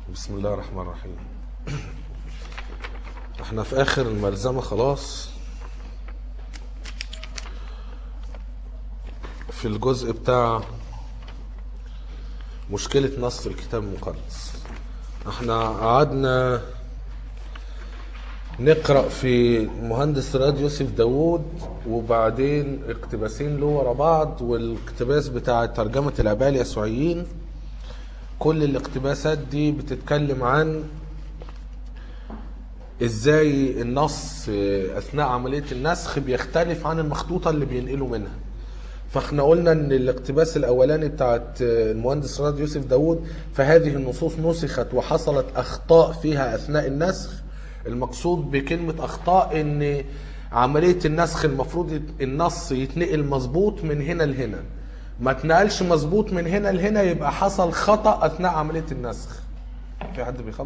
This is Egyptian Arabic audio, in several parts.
بسم الله الرحمن الرحيم احنا في اخر الملزمة خلاص في الجزء بتاع مشكلة نص الكتاب المقدس احنا قعدنا نقرأ في مهندس راد يوسف داوود وبعدين اقتباسين له ورا بعض والاقتباس بتاع ترجمة الآباء اليسوعيين كل الاقتباسات دي بتتكلم عن ازاي النص اثناء عملية النسخ بيختلف عن المخطوطة اللي بينقلوا منها فاحنا قلنا ان الاقتباس الاولاني بتاعت المهندس راد يوسف داوود فهذه النصوص نسخت وحصلت اخطاء فيها اثناء النسخ المقصود بكلمة اخطاء ان عملية النسخ المفروض النص يتنقل مظبوط من هنا لهنا ما اتنقلش مظبوط من هنا لهنا يبقى حصل خطأ اثناء عملية النسخ في حد بيخبط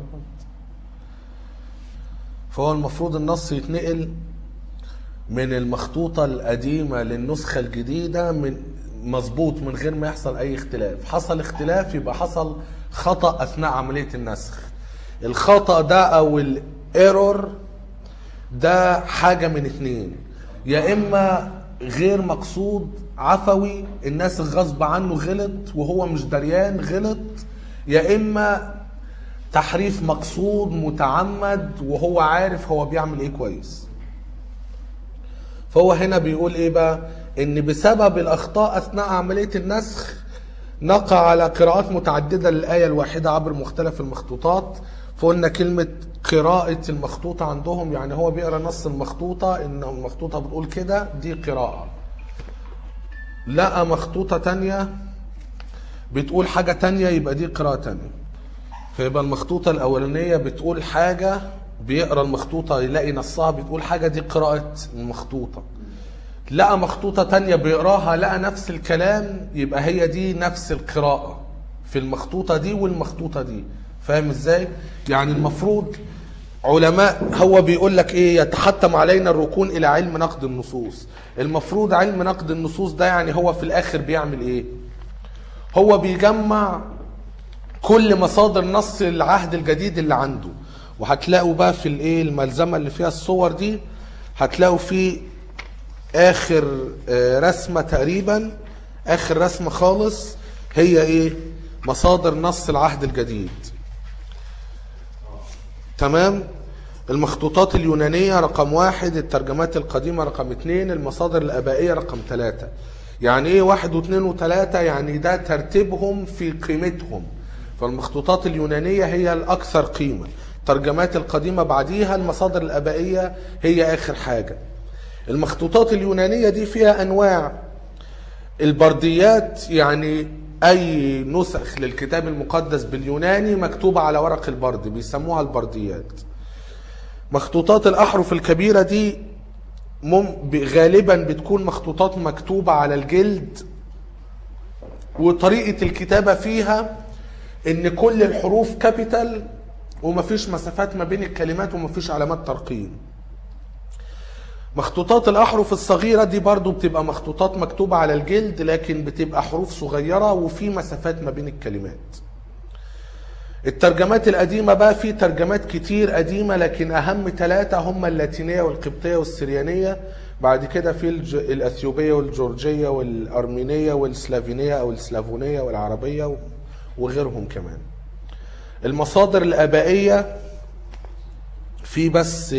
فهو المفروض النص يتنقل من المخطوطة القديمة للنسخة الجديدة من مظبوط من غير ما يحصل أي اختلاف حصل اختلاف يبقى حصل خطأ أثناء عملية النسخ الخطأ ده أو الايرور ده حاجة من اتنين يا إما غير مقصود عفوي الناس غصب عنه غلط وهو مش دريان غلط يا إما تحريف مقصود متعمد وهو عارف هو بيعمل ايه كويس فهو هنا بيقول ايه بقى ان بسبب الاخطاء اثناء عمليه النسخ نقع على قراءات متعدده للايه الواحده عبر مختلف المخطوطات فقلنا كلمه قراءة المخطوطة عندهم يعني هو بيقرا نص المخطوطة ان المخطوطة بتقول كده دي قراءة لقى مخطوطة تانية بتقول حاجة تانية يبقى دي قراءة تانية فيبقى المخطوطة الأولانية بتقول حاجة بيقرا المخطوطة يلاقي نصها بتقول حاجة دي قراءة المخطوطة لقى مخطوطة تانية بيقراها لقى نفس الكلام يبقى هي دي نفس القراءة في المخطوطة دي والمخطوطة دي فاهم ازاي؟ يعني المفروض علماء هو بيقول لك ايه يتحتم علينا الركون الى علم نقد النصوص المفروض علم نقد النصوص ده يعني هو في الاخر بيعمل ايه هو بيجمع كل مصادر نص العهد الجديد اللي عنده وهتلاقوا بقى في الايه الملزمه اللي فيها الصور دي هتلاقوا في اخر رسمه تقريبا اخر رسمه خالص هي ايه مصادر نص العهد الجديد تمام المخطوطات اليونانية رقم واحد الترجمات القديمة رقم اتنين المصادر الآبائية رقم ثلاثة يعني ايه واحد واثنين وثلاثة يعني ده ترتيبهم في قيمتهم فالمخطوطات اليونانية هي الأكثر قيمة الترجمات القديمة بعديها المصادر الآبائية هي آخر حاجة المخطوطات اليونانية دي فيها أنواع البرديات يعني أي نسخ للكتاب المقدس باليوناني مكتوبة على ورق البرد بيسموها البرديات مخطوطات الأحرف الكبيرة دي غالبا بتكون مخطوطات مكتوبة على الجلد وطريقة الكتابة فيها ان كل الحروف كابيتال ومفيش مسافات ما بين الكلمات ومفيش علامات ترقيم مخطوطات الاحرف الصغيرة دي برضو بتبقى مخطوطات مكتوبة على الجلد لكن بتبقى حروف صغيرة وفي مسافات ما بين الكلمات الترجمات القديمة بقى في ترجمات كتير قديمة لكن أهم ثلاثة هم اللاتينية والقبطية والسريانية بعد كده في الج... الأثيوبية والجورجية والأرمينية والسلافينية أو السلافونية والعربية وغيرهم كمان المصادر الآبائية في بس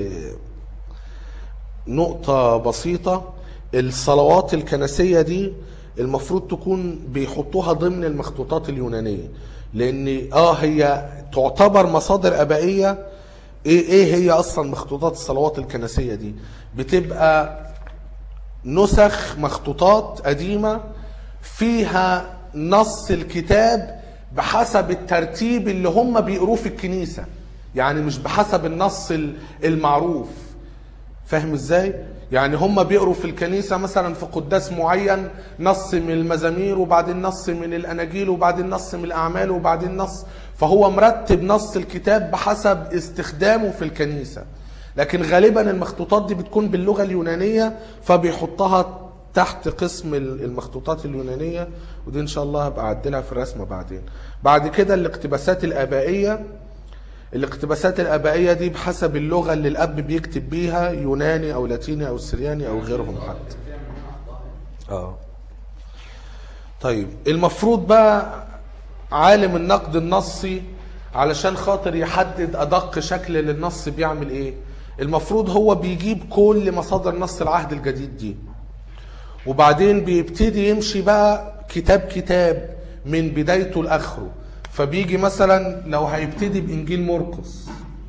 نقطة بسيطة الصلوات الكنسية دي المفروض تكون بيحطوها ضمن المخطوطات اليونانية لأن اه هي تعتبر مصادر آبائية ايه ايه هي اصلا مخطوطات الصلوات الكنسية دي بتبقى نسخ مخطوطات قديمة فيها نص الكتاب بحسب الترتيب اللي هم بيقروه في الكنيسة يعني مش بحسب النص المعروف فاهم ازاي يعني هم بيقروا في الكنيسة مثلا في قداس معين نص من المزامير وبعدين نص من الأناجيل وبعدين نص من الأعمال وبعدين نص فهو مرتب نص الكتاب بحسب استخدامه في الكنيسة لكن غالبا المخطوطات دي بتكون باللغة اليونانية فبيحطها تحت قسم المخطوطات اليونانية ودي إن شاء الله هبقى أعدلها في الرسمة بعدين بعد كده الاقتباسات الآبائية الاقتباسات الآبائية دي بحسب اللغة اللي الأب بيكتب بيها يوناني أو لاتيني أو سرياني أو غيرهم حتى اه طيب المفروض بقى عالم النقد النصي علشان خاطر يحدد ادق شكل للنص بيعمل ايه المفروض هو بيجيب كل مصادر نص العهد الجديد دي وبعدين بيبتدي يمشي بقى كتاب كتاب من بدايته لاخره فبيجي مثلا لو هيبتدي بانجيل مرقس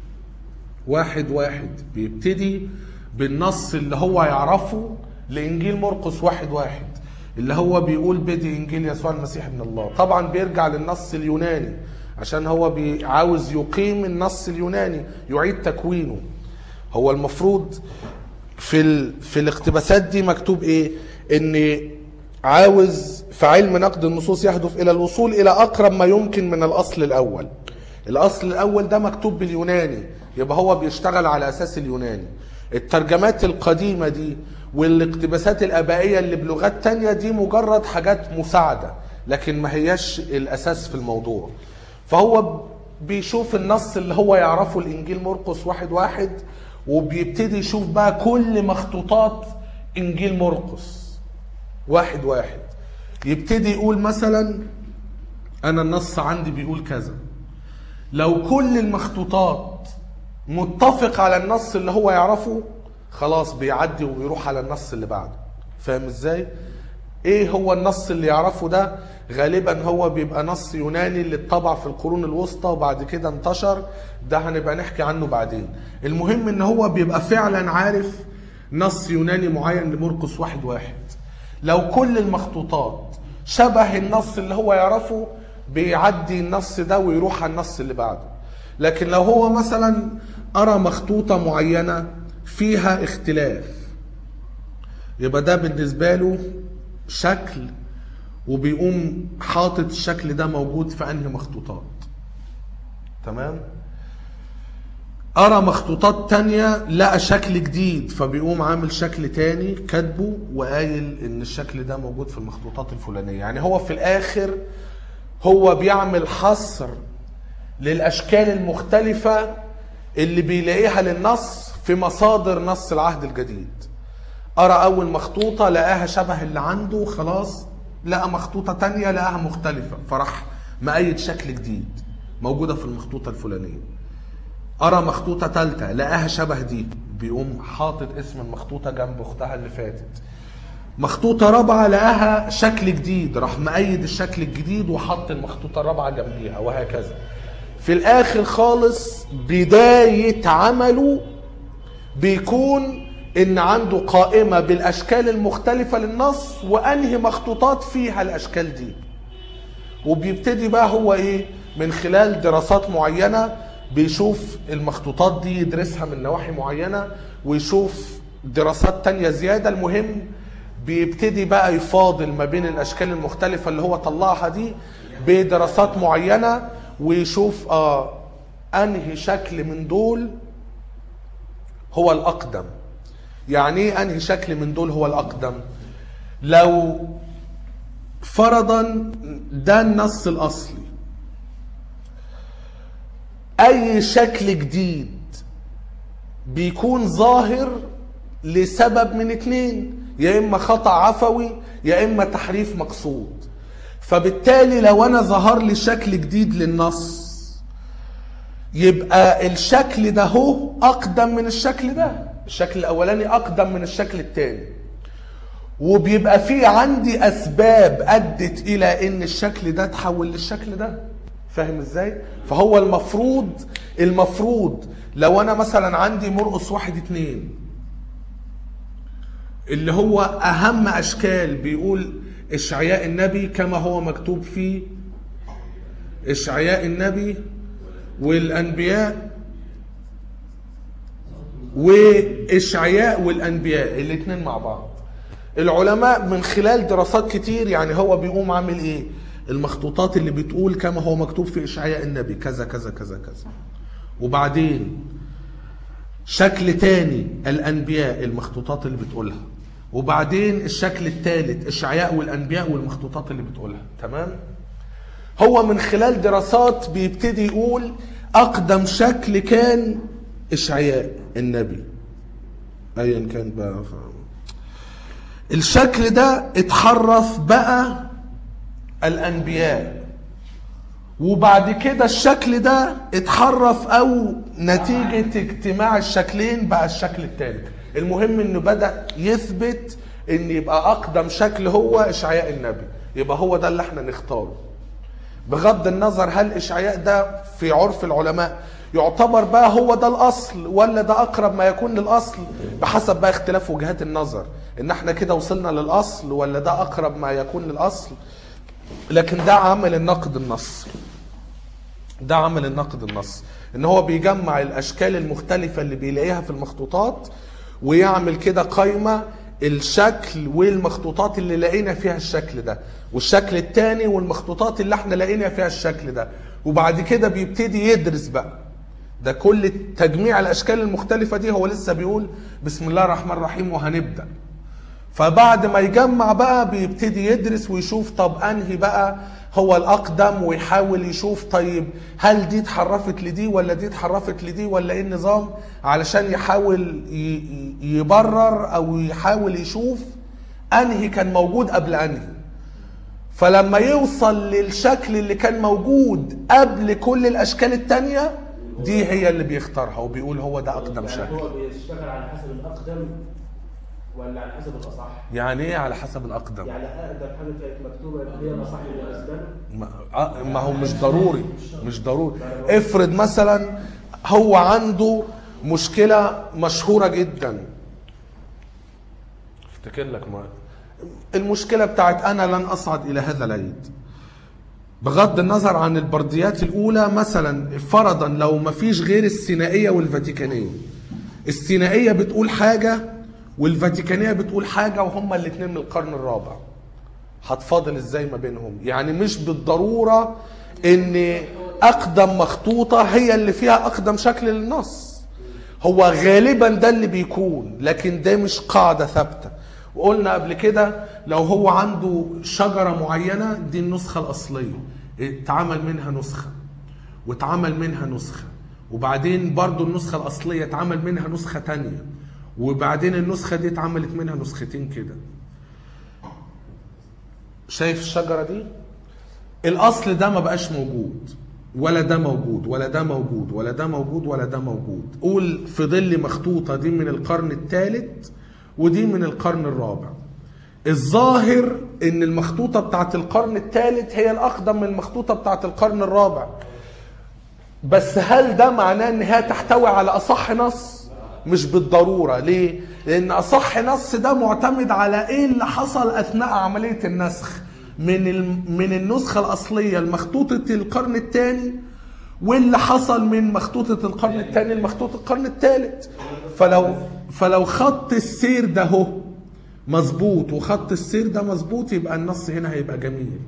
واحد واحد بيبتدي بالنص اللي هو يعرفه لانجيل مرقس واحد واحد اللي هو بيقول بدي انجيل يسوع المسيح ابن الله طبعا بيرجع للنص اليوناني عشان هو بي- عاوز يقيم النص اليوناني يعيد تكوينه هو المفروض في ال... في الاقتباسات دي مكتوب ايه ان عاوز في علم نقد النصوص يهدف الى الوصول الى اقرب ما يمكن من الاصل الاول الاصل الاول ده مكتوب باليوناني يبقى هو بيشتغل على اساس اليوناني الترجمات القديمة دي والاقتباسات الابائية اللي بلغات تانية دي مجرد حاجات مساعدة لكن ما هياش الاساس في الموضوع فهو بيشوف النص اللي هو يعرفه الانجيل مرقس واحد واحد وبيبتدي يشوف بقى كل مخطوطات انجيل مرقس واحد واحد يبتدي يقول مثلا انا النص عندي بيقول كذا لو كل المخطوطات متفق على النص اللي هو يعرفه خلاص بيعدي وبيروح على النص اللي بعده فاهم ازاي ايه هو النص اللي يعرفه ده غالبا هو بيبقى نص يوناني اللي اتطبع في القرون الوسطى وبعد كده انتشر ده هنبقى نحكي عنه بعدين المهم ان هو بيبقى فعلا عارف نص يوناني معين لمرقس واحد واحد لو كل المخطوطات شبه النص اللي هو يعرفه بيعدي النص ده ويروح على النص اللي بعده لكن لو هو مثلا قرا مخطوطة معينة فيها اختلاف يبقى ده بالنسبة له شكل وبيقوم حاطط الشكل ده موجود في انهي مخطوطات تمام قرا مخطوطات تانية لقى شكل جديد فبيقوم عامل شكل تاني كاتبه وقايل ان الشكل ده موجود في المخطوطات الفلانية يعني هو في الاخر هو بيعمل حصر للاشكال المختلفة اللي بيلاقيها للنص في مصادر نص العهد الجديد قرا اول مخطوطة لقاها شبه اللي عنده خلاص لقى مخطوطة تانية لقاها مختلفة فراح مقيد شكل جديد موجودة في المخطوطة الفلانية قرا مخطوطة تالتة لقاها شبه دي بيقوم حاطط اسم المخطوطة جنب اختها اللي فاتت مخطوطة رابعة لقاها شكل جديد راح مقيد الشكل الجديد وحط المخطوطة الرابعة جنبيها وهكذا في الاخر خالص بداية عمله بيكون ان عنده قائمة بالاشكال المختلفة للنص وانهي مخطوطات فيها الاشكال دي وبيبتدي بقى هو ايه من خلال دراسات معينة بيشوف المخطوطات دي يدرسها من نواحي معينة ويشوف دراسات تانية زيادة المهم بيبتدي بقى يفاضل ما بين الاشكال المختلفة اللي هو طلعها دي بدراسات معينة ويشوف اه انهي شكل من دول هو الاقدم يعني ايه انهي شكل من دول هو الاقدم لو فرضا ده النص الاصلي اي شكل جديد بيكون ظاهر لسبب من اتنين يا اما خطأ عفوي يا اما تحريف مقصود فبالتالي لو انا ظهر لي شكل جديد للنص يبقى الشكل ده هو اقدم من الشكل ده الشكل الاولاني اقدم من الشكل الثاني وبيبقى في عندي اسباب ادت الى ان الشكل ده تحول للشكل ده فاهم ازاي فهو المفروض المفروض لو انا مثلا عندي مرقص واحد اتنين اللي هو اهم اشكال بيقول اشعياء النبي كما هو مكتوب في اشعياء النبي والانبياء واشعياء والانبياء الاثنين مع بعض العلماء من خلال دراسات كتير يعني هو بيقوم عامل ايه المخطوطات اللي بتقول كما هو مكتوب في اشعياء النبي كذا كذا كذا كذا وبعدين شكل تاني الانبياء المخطوطات اللي بتقولها وبعدين الشكل الثالث اشعياء والانبياء والمخطوطات اللي بتقولها تمام هو من خلال دراسات بيبتدي يقول اقدم شكل كان اشعياء النبي ايا كان بقى ف- الشكل ده اتحرف بقى الانبياء وبعد كده الشكل ده اتحرف او نتيجة اجتماع الشكلين بقى الشكل الثالث المهم انه بدأ يثبت ان يبقى اقدم شكل هو اشعياء النبي يبقى هو ده اللي احنا نختاره بغض النظر هل اشعياء ده في عرف العلماء يعتبر بقى هو ده الاصل ولا ده اقرب ما يكون للاصل بحسب بقى اختلاف وجهات النظر ان احنا كده وصلنا للاصل ولا ده اقرب ما يكون للاصل لكن ده عمل النقد النص ده عمل النقد النص ان هو بيجمع الاشكال المختلفه اللي بيلاقيها في المخطوطات ويعمل كده قائمه الشكل والمخطوطات اللي لقينا فيها الشكل ده والشكل الثاني والمخطوطات اللي احنا لقينا فيها الشكل ده وبعد كده بيبتدي يدرس بقى ده كل تجميع الاشكال المختلفه دي هو لسه بيقول بسم الله الرحمن الرحيم وهنبدا فبعد ما يجمع بقى بيبتدي يدرس ويشوف طب انهي بقى هو الاقدم ويحاول يشوف طيب هل دي اتحرفت لدي ولا دي اتحرفت لدي ولا ايه النظام علشان يحاول ي- ي- يبرر او يحاول يشوف انهي كان موجود قبل انهي فلما يوصل للشكل اللي كان موجود قبل كل الاشكال التانية دي هي اللي بيختارها وبيقول هو ده اقدم يعني شكل هو بيشتغل على حسب الاقدم ولا على حسب الاصح؟ يعني ايه على حسب الاقدم يعني اقدم حاجه كانت مكتوبه اللي هي الاصح بالنسبه له ما آه، ما هو مش ضروري مش ضروري افرض مثلا هو عنده مشكلة مشهورة جدا افتكر لك ما المشكلة بتاعت أنا لن أصعد إلى هذا العيد بغض النظر عن البرديات الأولى مثلا فرضا لو ما فيش غير السينائية والفاتيكانية السينائية بتقول حاجة والفاتيكانية بتقول حاجة وهما الاتنين من القرن الرابع هتفاضل ازاي ما بينهم يعني مش بالضرورة ان اقدم مخطوطة هي اللي فيها اقدم شكل للنص هو غالبا ده اللي بيكون لكن ده مش قاعدة ثابتة وقلنا قبل كده لو هو عنده شجرة معينة دي النسخة الأصلية اتعمل منها نسخة واتعمل منها نسخة وبعدين برضو النسخة الأصلية اتعمل منها نسخة تانية وبعدين النسخة دي اتعملت منها نسختين كده شايف الشجرة دي الأصل ده ما بقاش موجود ولا ده موجود ولا ده موجود ولا ده موجود ولا ده موجود قول في ظل مخطوطة دي من القرن الثالث ودي من القرن الرابع الظاهر ان المخطوطة بتاعت القرن الثالث هي الأقدم من المخطوطة بتاعت القرن الرابع بس هل ده معناه ان هي تحتوي على اصح نص مش بالضروره ليه لان اصح نص ده معتمد على ايه اللي حصل اثناء عمليه النسخ من ال- من النسخه الاصليه لمخطوطه القرن الثاني واللي حصل من مخطوطه القرن الثاني لمخطوطه القرن الثالث فلو فلو خط السير ده هو مظبوط وخط السير ده مظبوط يبقى النص هنا هيبقى جميل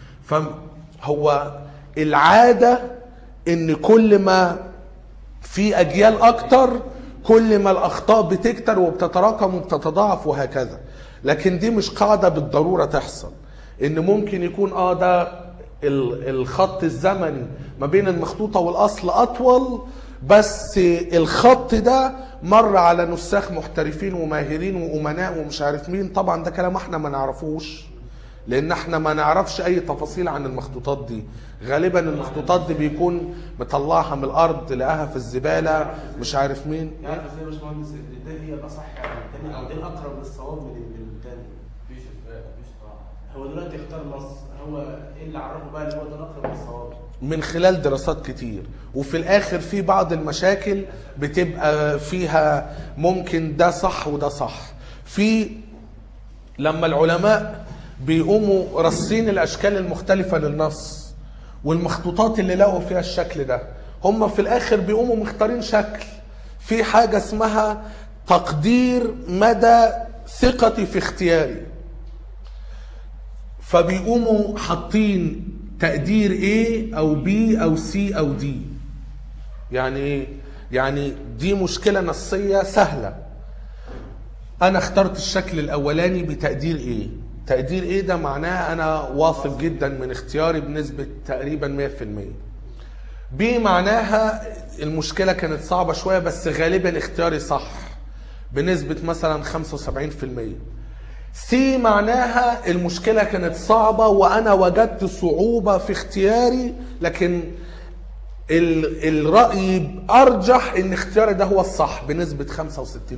فهو العاده ان كل ما في اجيال اكتر كل ما الاخطاء بتكتر وبتتراكم وبتتضاعف وهكذا لكن دي مش قاعده بالضروره تحصل ان ممكن يكون اه ده ال- الخط الزمني ما بين المخطوطه والاصل اطول بس الخط ده مر على نساخ محترفين وماهرين وامناء ومش عارف مين طبعا ده كلام احنا ما نعرفوش لان احنا ما نعرفش اي تفاصيل عن المخطوطات دي غالبا المخطوطات دي بيكون مطلعها من الارض لقاها في الزباله مش عارف مين يعرف ازاي يا باشمهندس ان ده هي الاصح يعني التاني او ده الاقرب للصواب من من التاني مفيش مفيش قاعدة هو دلوقتي اختار نص هو ايه اللي عرفه بقى ان هو ده الاقرب للصواب من خلال دراسات كتير وفي الاخر في بعض المشاكل بتبقى فيها ممكن ده صح وده صح في لما العلماء بيقوموا رصين الاشكال المختلفه للنص والمخطوطات اللي لقوا فيها الشكل ده هم في الاخر بيقوموا مختارين شكل في حاجه اسمها تقدير مدى ثقتي في اختياري فبيقوموا حاطين تقدير A أو B أو C أو D يعني إيه؟ يعني دي مشكلة نصية سهلة انا اخترت الشكل الاولاني بتقدير ايه تقدير ايه ده معناه انا واثق جدا من اختياري بنسبة تقريبا 100% بي معناها المشكلة كانت صعبة شوية بس غالبا اختياري صح بنسبة مثلا 75% سي معناها المشكلة كانت صعبة وأنا وجدت صعوبة في اختياري لكن ال- الرأي أرجح إن اختياري ده هو الصح بنسبة 65%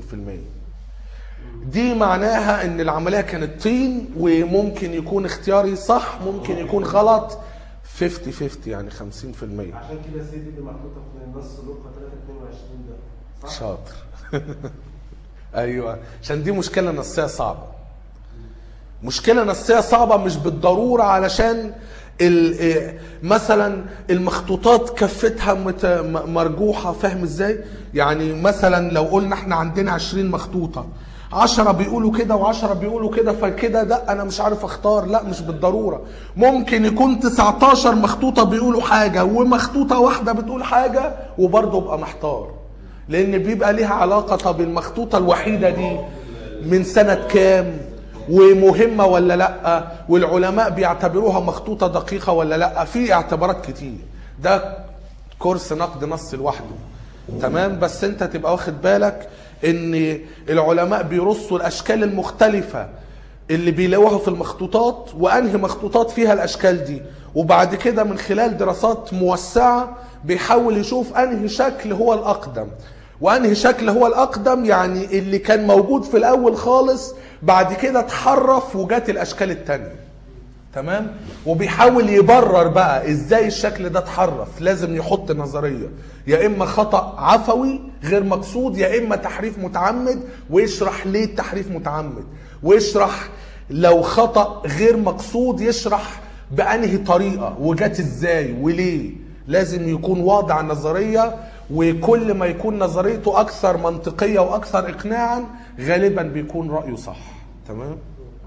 دي معناها إن العملية كانت طين وممكن يكون اختياري صح ممكن يكون غلط 50 50 يعني 50% عشان كده سي دي اللي محطوطه في النص لوقا 322 ده صح؟ شاطر ايوه عشان دي مشكله نصيه صعبه مشكله نصيه صعبه مش بالضروره علشان ال- إيه، مثلا المخطوطات كفتها مت- م- مرجوحه فاهم ازاي يعني مثلا لو قلنا احنا عندنا 20 مخطوطه عشرة بيقولوا كده وعشرة بيقولوا كده فكده ده انا مش عارف اختار لا مش بالضرورة ممكن يكون 19 مخطوطة بيقولوا حاجة ومخطوطة واحدة بتقول حاجة وبرضه ابقى محتار لان بيبقى ليها علاقة طب المخطوطة الوحيدة دي من سنة كام ومهمة ولا لا والعلماء بيعتبروها مخطوطة دقيقة ولا لا في اعتبارات كتير ده كورس نقد نص لوحده تمام بس انت تبقى واخد بالك ان العلماء بيرصوا الاشكال المختلفة اللي بيلاقوها في المخطوطات وانهي مخطوطات فيها الاشكال دي وبعد كده من خلال دراسات موسعة بيحاول يشوف انهي شكل هو الاقدم وانهي شكل هو الاقدم يعني اللي كان موجود في الاول خالص بعد كده اتحرف وجات الاشكال التانية تمام وبيحاول يبرر بقى ازاي الشكل ده اتحرف لازم يحط نظريه يا اما خطا عفوي غير مقصود يا اما تحريف متعمد ويشرح ليه التحريف متعمد ويشرح لو خطا غير مقصود يشرح بانهي طريقه وجات ازاي وليه لازم يكون واضع نظريه وكل ما يكون نظريته اكثر منطقيه واكثر اقناعا غالبا بيكون رايه صح تمام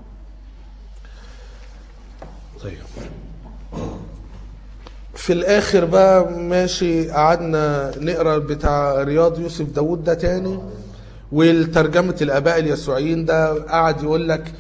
طيب في الاخر بقى ماشي قعدنا نقرا بتاع رياض يوسف داوود ده تاني والترجمة الاباء اليسوعيين ده قعد يقول لك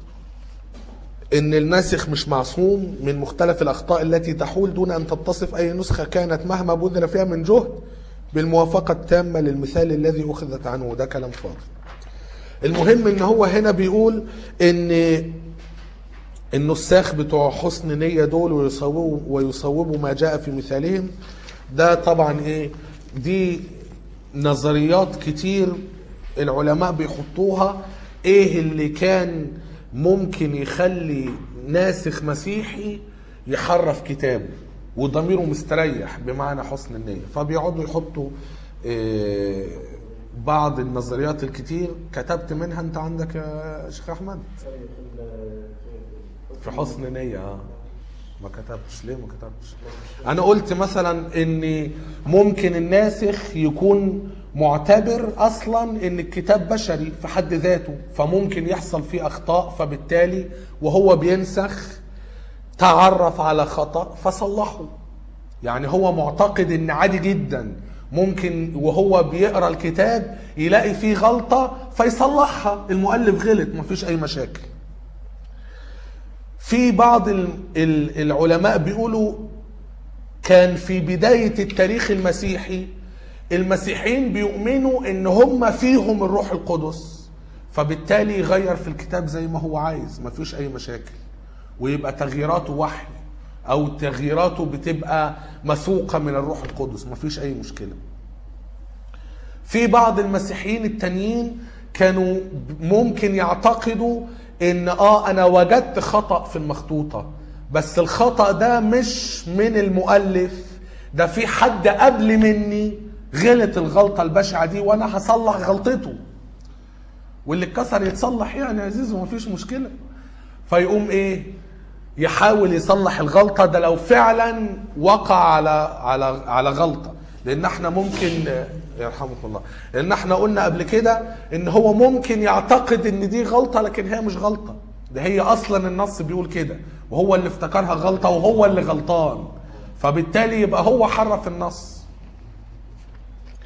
ان الناسخ مش معصوم من مختلف الاخطاء التي تحول دون ان تتصف اي نسخة كانت مهما بذل فيها من جهد بالموافقة التامة للمثال الذي اخذت عنه وده كلام فاضي المهم ان هو هنا بيقول ان النساخ بتوع حسن نية دول ويصوبوا ويصوبوا ما جاء في مثالهم ده طبعا ايه دي نظريات كتير العلماء بيحطوها ايه اللي كان ممكن يخلي ناسخ مسيحي يحرف كتابه وضميره مستريح بمعنى حسن النية فبيقعدوا يحطوا إيه بعض النظريات الكتير كتبت منها انت عندك يا شيخ احمد في حسن نية اه ما كتبتش ليه ما كتبتش انا قلت مثلا ان ممكن الناسخ يكون معتبر اصلا ان الكتاب بشري في حد ذاته فممكن يحصل فيه اخطاء فبالتالي وهو بينسخ تعرف على خطأ فصلحه يعني هو معتقد ان عادي جدا ممكن وهو بيقرا الكتاب يلاقي فيه غلطة فيصلحها المؤلف غلط مفيش اي مشاكل في بعض ال- ال- العلماء بيقولوا كان في بداية التاريخ المسيحي المسيحيين بيؤمنوا ان هم فيهم الروح القدس فبالتالي يغير في الكتاب زي ما هو عايز مفيش اي مشاكل ويبقى تغييراته وحي او تغييراته بتبقى مسوقة من الروح القدس مفيش اي مشكلة في بعض المسيحيين التانيين كانوا ممكن يعتقدوا ان اه انا وجدت خطأ في المخطوطة بس الخطأ ده مش من المؤلف ده في حد قبل مني غلط الغلطة البشعة دي وانا هصلح غلطته واللي اتكسر يتصلح يعني يا عزيز ومفيش مشكلة فيقوم ايه يحاول يصلح الغلطة ده لو فعلا وقع على على على غلطة لان احنا ممكن يرحمكم الله لان احنا قلنا قبل كده ان هو ممكن يعتقد ان دي غلطة لكن هي مش غلطة ده هي اصلا النص بيقول كده وهو اللي افتكرها غلطة وهو اللي غلطان فبالتالي يبقى هو حرف النص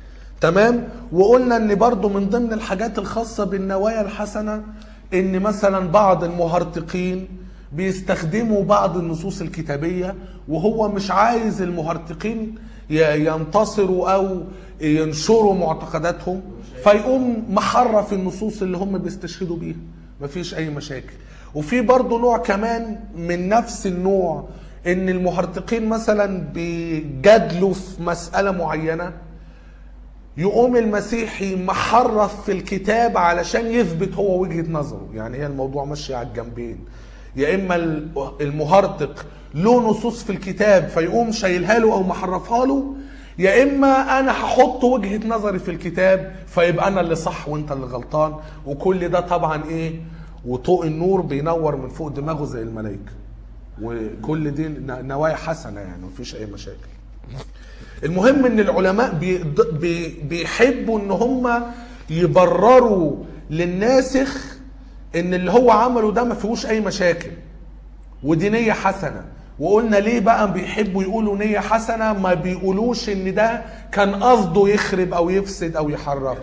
تمام وقلنا ان برضو من ضمن الحاجات الخاصة بالنوايا الحسنة ان مثلا بعض المهرطقين بيستخدموا بعض النصوص الكتابية وهو مش عايز المهرطقين ي- ينتصروا او ينشروا معتقداتهم فيقوم محرف النصوص اللي هم بيستشهدوا بيها مفيش اي مشاكل وفي برضو نوع كمان من نفس النوع ان المهرطقين مثلا بيجادلوا في مسألة معينة يقوم المسيحي محرف في الكتاب علشان يثبت هو وجهة نظره يعني هي الموضوع ماشي على الجنبين يا اما المهرطق له نصوص في الكتاب فيقوم شايلها له او محرفها له يا اما انا هحط وجهة نظري في الكتاب فيبقى انا اللي صح وانت اللي غلطان وكل ده طبعا ايه وطوق النور بينور من فوق دماغه زي الملائكه وكل دي ن- نوايا حسنه يعني مفيش اي مشاكل المهم ان العلماء بي بي بيحبوا ان هم يبرروا للناسخ ان اللي هو عمله ده ما فيهوش اي مشاكل ودي نية حسنة وقلنا ليه بقى بيحبوا يقولوا نية حسنة ما بيقولوش ان ده كان قصده يخرب او يفسد او يحرف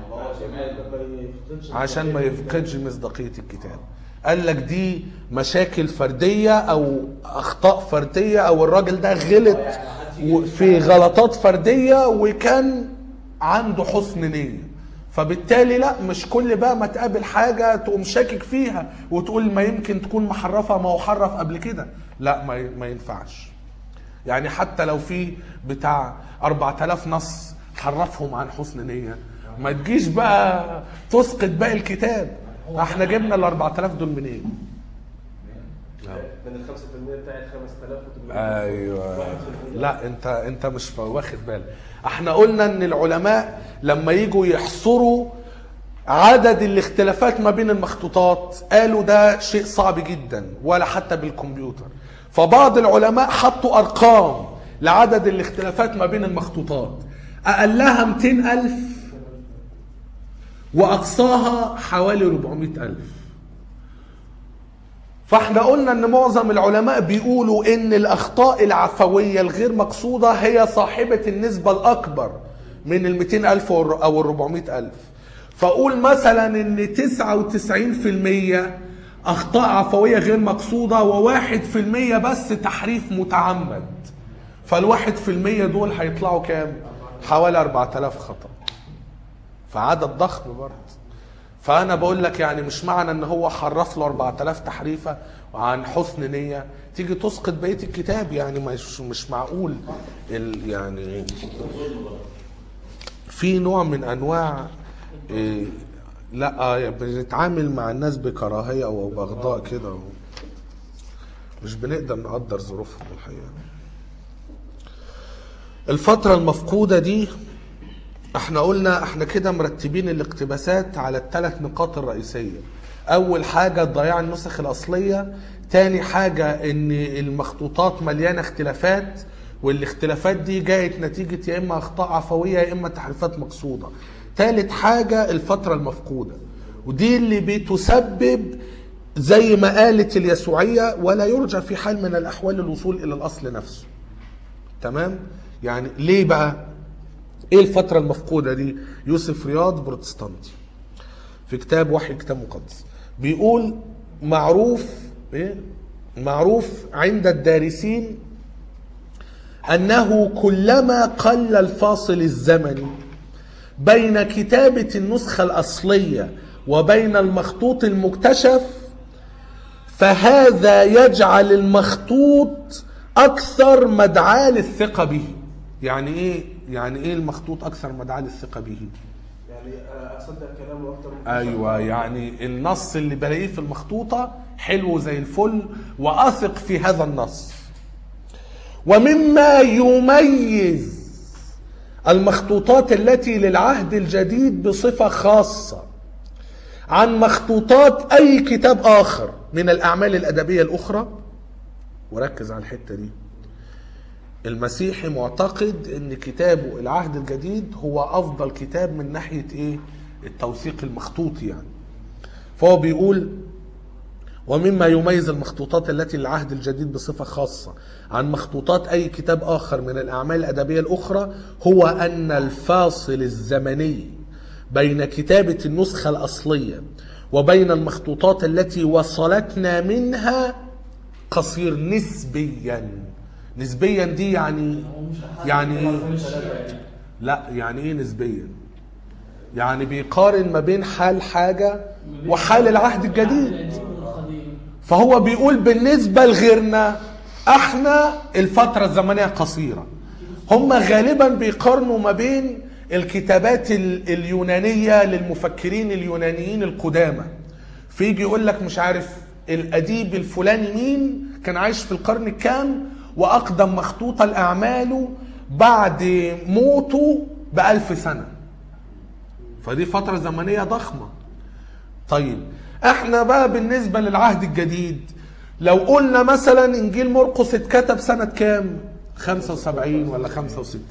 عشان ما يفقدش مصداقية الكتاب قال لك دي مشاكل فردية او اخطاء فردية او الراجل ده غلط و- في غلطات فردية وكان عنده حسن نية فبالتالي لا مش كل بقى ما تقابل حاجة تقوم شاكك فيها وتقول ما يمكن تكون محرفة ما هو حرف قبل كده لا ما ي- ما ينفعش يعني حتى لو في بتاع 4000 نص حرفهم عن حسن نية ما تجيش بقى تسقط باقي الكتاب احنا جبنا ال 4000 دول منين؟ من ال 5% بتاعت 5800 ايوه لا انت انت مش واخد بالك احنا قلنا ان العلماء لما يجوا يحصروا عدد الاختلافات ما بين المخطوطات قالوا ده شيء صعب جدا ولا حتى بالكمبيوتر فبعض العلماء حطوا ارقام لعدد الاختلافات ما بين المخطوطات اقلها 200 الف واقصاها حوالي 400 الف فاحنا قلنا ان معظم العلماء بيقولوا ان الاخطاء العفويه الغير مقصوده هي صاحبه النسبه الاكبر من ال 200 الف او ال 400 الف فاقول مثلا ان 99% اخطاء عفويه غير مقصوده وواحد في المية بس تحريف متعمد فالواحد في المية دول هيطلعوا كام حوالي 4000 خطأ فعدد ضخم برضه فانا بقول لك يعني مش معنى ان هو حرف له 4000 تحريفه عن حسن نيه تيجي تسقط بقيه الكتاب يعني مش مش معقول ال يعني في نوع من انواع إيه لا آه، بنتعامل مع الناس بكراهيه او بغضاء كده و- مش بنقدر نقدر ظروفهم الحقيقه الفتره المفقوده دي احنا قلنا احنا كده مرتبين الاقتباسات على الثلاث نقاط الرئيسية اول حاجة ضياع النسخ الاصلية تاني حاجة ان المخطوطات مليانة اختلافات والاختلافات دي جاءت نتيجة يا اما اخطاء عفوية يا اما تحريفات مقصودة تالت حاجة الفترة المفقودة ودي اللي بتسبب زي ما قالت اليسوعية ولا يرجى في حال من الاحوال الوصول الى الاصل نفسه تمام يعني ليه بقى ايه الفترة المفقودة دي؟ يوسف رياض بروتستانتي في كتاب وحي كتاب مقدس بيقول معروف ايه؟ معروف عند الدارسين انه كلما قل الفاصل الزمني بين كتابة النسخة الأصلية وبين المخطوط المكتشف فهذا يجعل المخطوط أكثر مدعاة للثقة به يعني إيه يعني إيه المخطوط أكثر مدعاة للثقة به يعني آه، اصدق كلامه اكتر من ايوه يعني النص اللي بلاقيه في المخطوطه حلو زي الفل واثق في هذا النص ومما يميز المخطوطات التي للعهد الجديد بصفه خاصه عن مخطوطات اي كتاب اخر من الاعمال الادبيه الاخرى وركز على الحته دي المسيحي معتقد ان كتابه العهد الجديد هو افضل كتاب من ناحيه ايه التوثيق المخطوطي يعني فهو بيقول ومما يميز المخطوطات التي للعهد الجديد بصفة خاصة عن مخطوطات أي كتاب آخر من الأعمال الأدبية الأخرى هو أن الفاصل الزمني بين كتابة النسخة الأصلية وبين المخطوطات التي وصلتنا منها قصير نسبيا نسبيا دي يعني يعني لا يعني ايه نسبيا يعني بيقارن ما بين حال حاجة وحال العهد الجديد القديم فهو بيقول بالنسبة لغيرنا احنا الفترة الزمنية قصيرة هم غالبا بيقارنوا ما بين الكتابات ال- اليونانية للمفكرين اليونانيين القدامى فيجي يقول لك مش عارف الأديب الفلاني مين كان عايش في القرن الكام وأقدم مخطوطة لأعماله بعد موته بألف سنة فدي فترة زمنية ضخمة طيب احنا بقى بالنسبة للعهد الجديد لو قلنا مثلا انجيل مرقس اتكتب سنة كام 75 ولا 65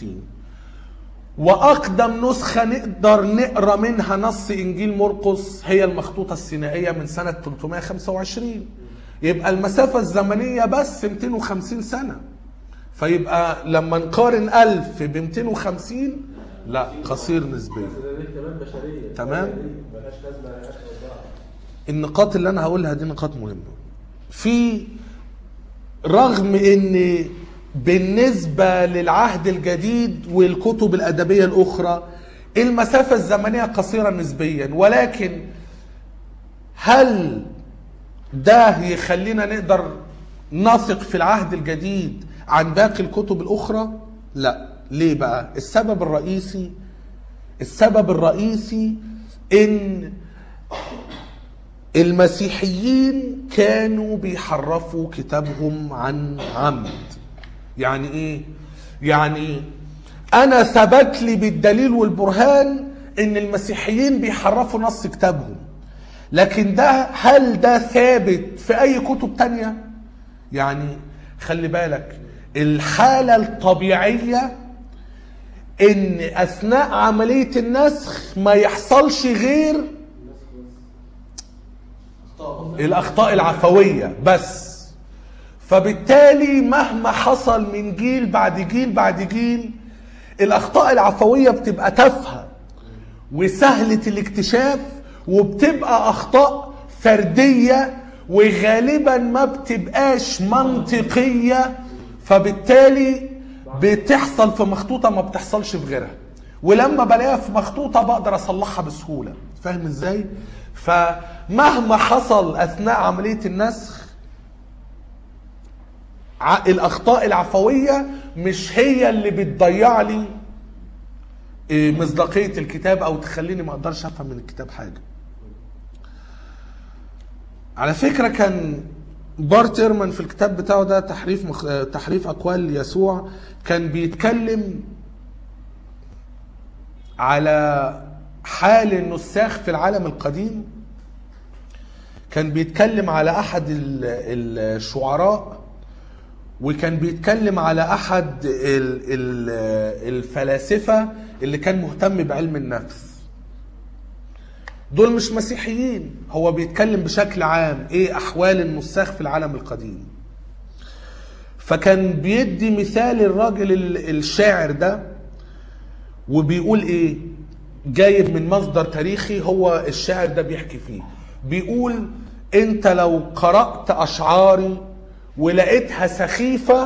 واقدم نسخة نقدر نقرا منها نص انجيل مرقس هي المخطوطة السينائية من سنة 325 يبقى المسافة الزمنية بس 250 سنة فيبقى لما نقارن 1000 ب 250 لا قصير نسبيا دي كمان بشريه تمام. ملهاش لازمه ملهاش اوضاع النقاط اللي انا هقولها دي نقاط مهمه في رغم ان بالنسبه للعهد الجديد والكتب الادبيه الاخرى المسافه الزمنيه قصيره نسبيا ولكن هل ده يخلينا نقدر نثق في العهد الجديد عن باقي الكتب الاخرى لا ليه بقى السبب الرئيسي السبب الرئيسي ان المسيحيين كانوا بيحرفوا كتابهم عن عمد يعني ايه يعني انا ثبت لي بالدليل والبرهان ان المسيحيين بيحرفوا نص كتابهم لكن ده هل ده ثابت في اي كتب تانية يعني خلي بالك الحالة الطبيعية ان اثناء عملية النسخ ما يحصلش غير الاخطاء العفويه بس فبالتالي مهما حصل من جيل بعد جيل بعد جيل الاخطاء العفويه بتبقى تافهه وسهله الاكتشاف وبتبقى اخطاء فرديه وغالبا ما بتبقاش منطقيه فبالتالي بتحصل في مخطوطه ما بتحصلش في غيرها ولما بلاقيها في مخطوطه بقدر اصلحها بسهوله فاهم ازاي فمهما حصل اثناء عمليه النسخ ع- الاخطاء العفويه مش هي اللي بتضيع لي إيه، مصداقيه الكتاب او تخليني ما اقدرش افهم من الكتاب حاجه على فكره كان بارت ايرمان في الكتاب بتاعه ده تحريف مخ... آه، تحريف اقوال يسوع كان بيتكلم على حال النساخ في العالم القديم كان بيتكلم على احد ال- الشعراء وكان بيتكلم على احد ال- ال- الفلاسفه اللي كان مهتم بعلم النفس دول مش مسيحيين هو بيتكلم بشكل عام ايه احوال النساخ في العالم القديم فكان بيدي مثال الراجل ال- الشاعر ده وبيقول ايه جايب من مصدر تاريخي هو الشاعر ده بيحكي فيه بيقول انت لو قرأت اشعاري ولقيتها سخيفة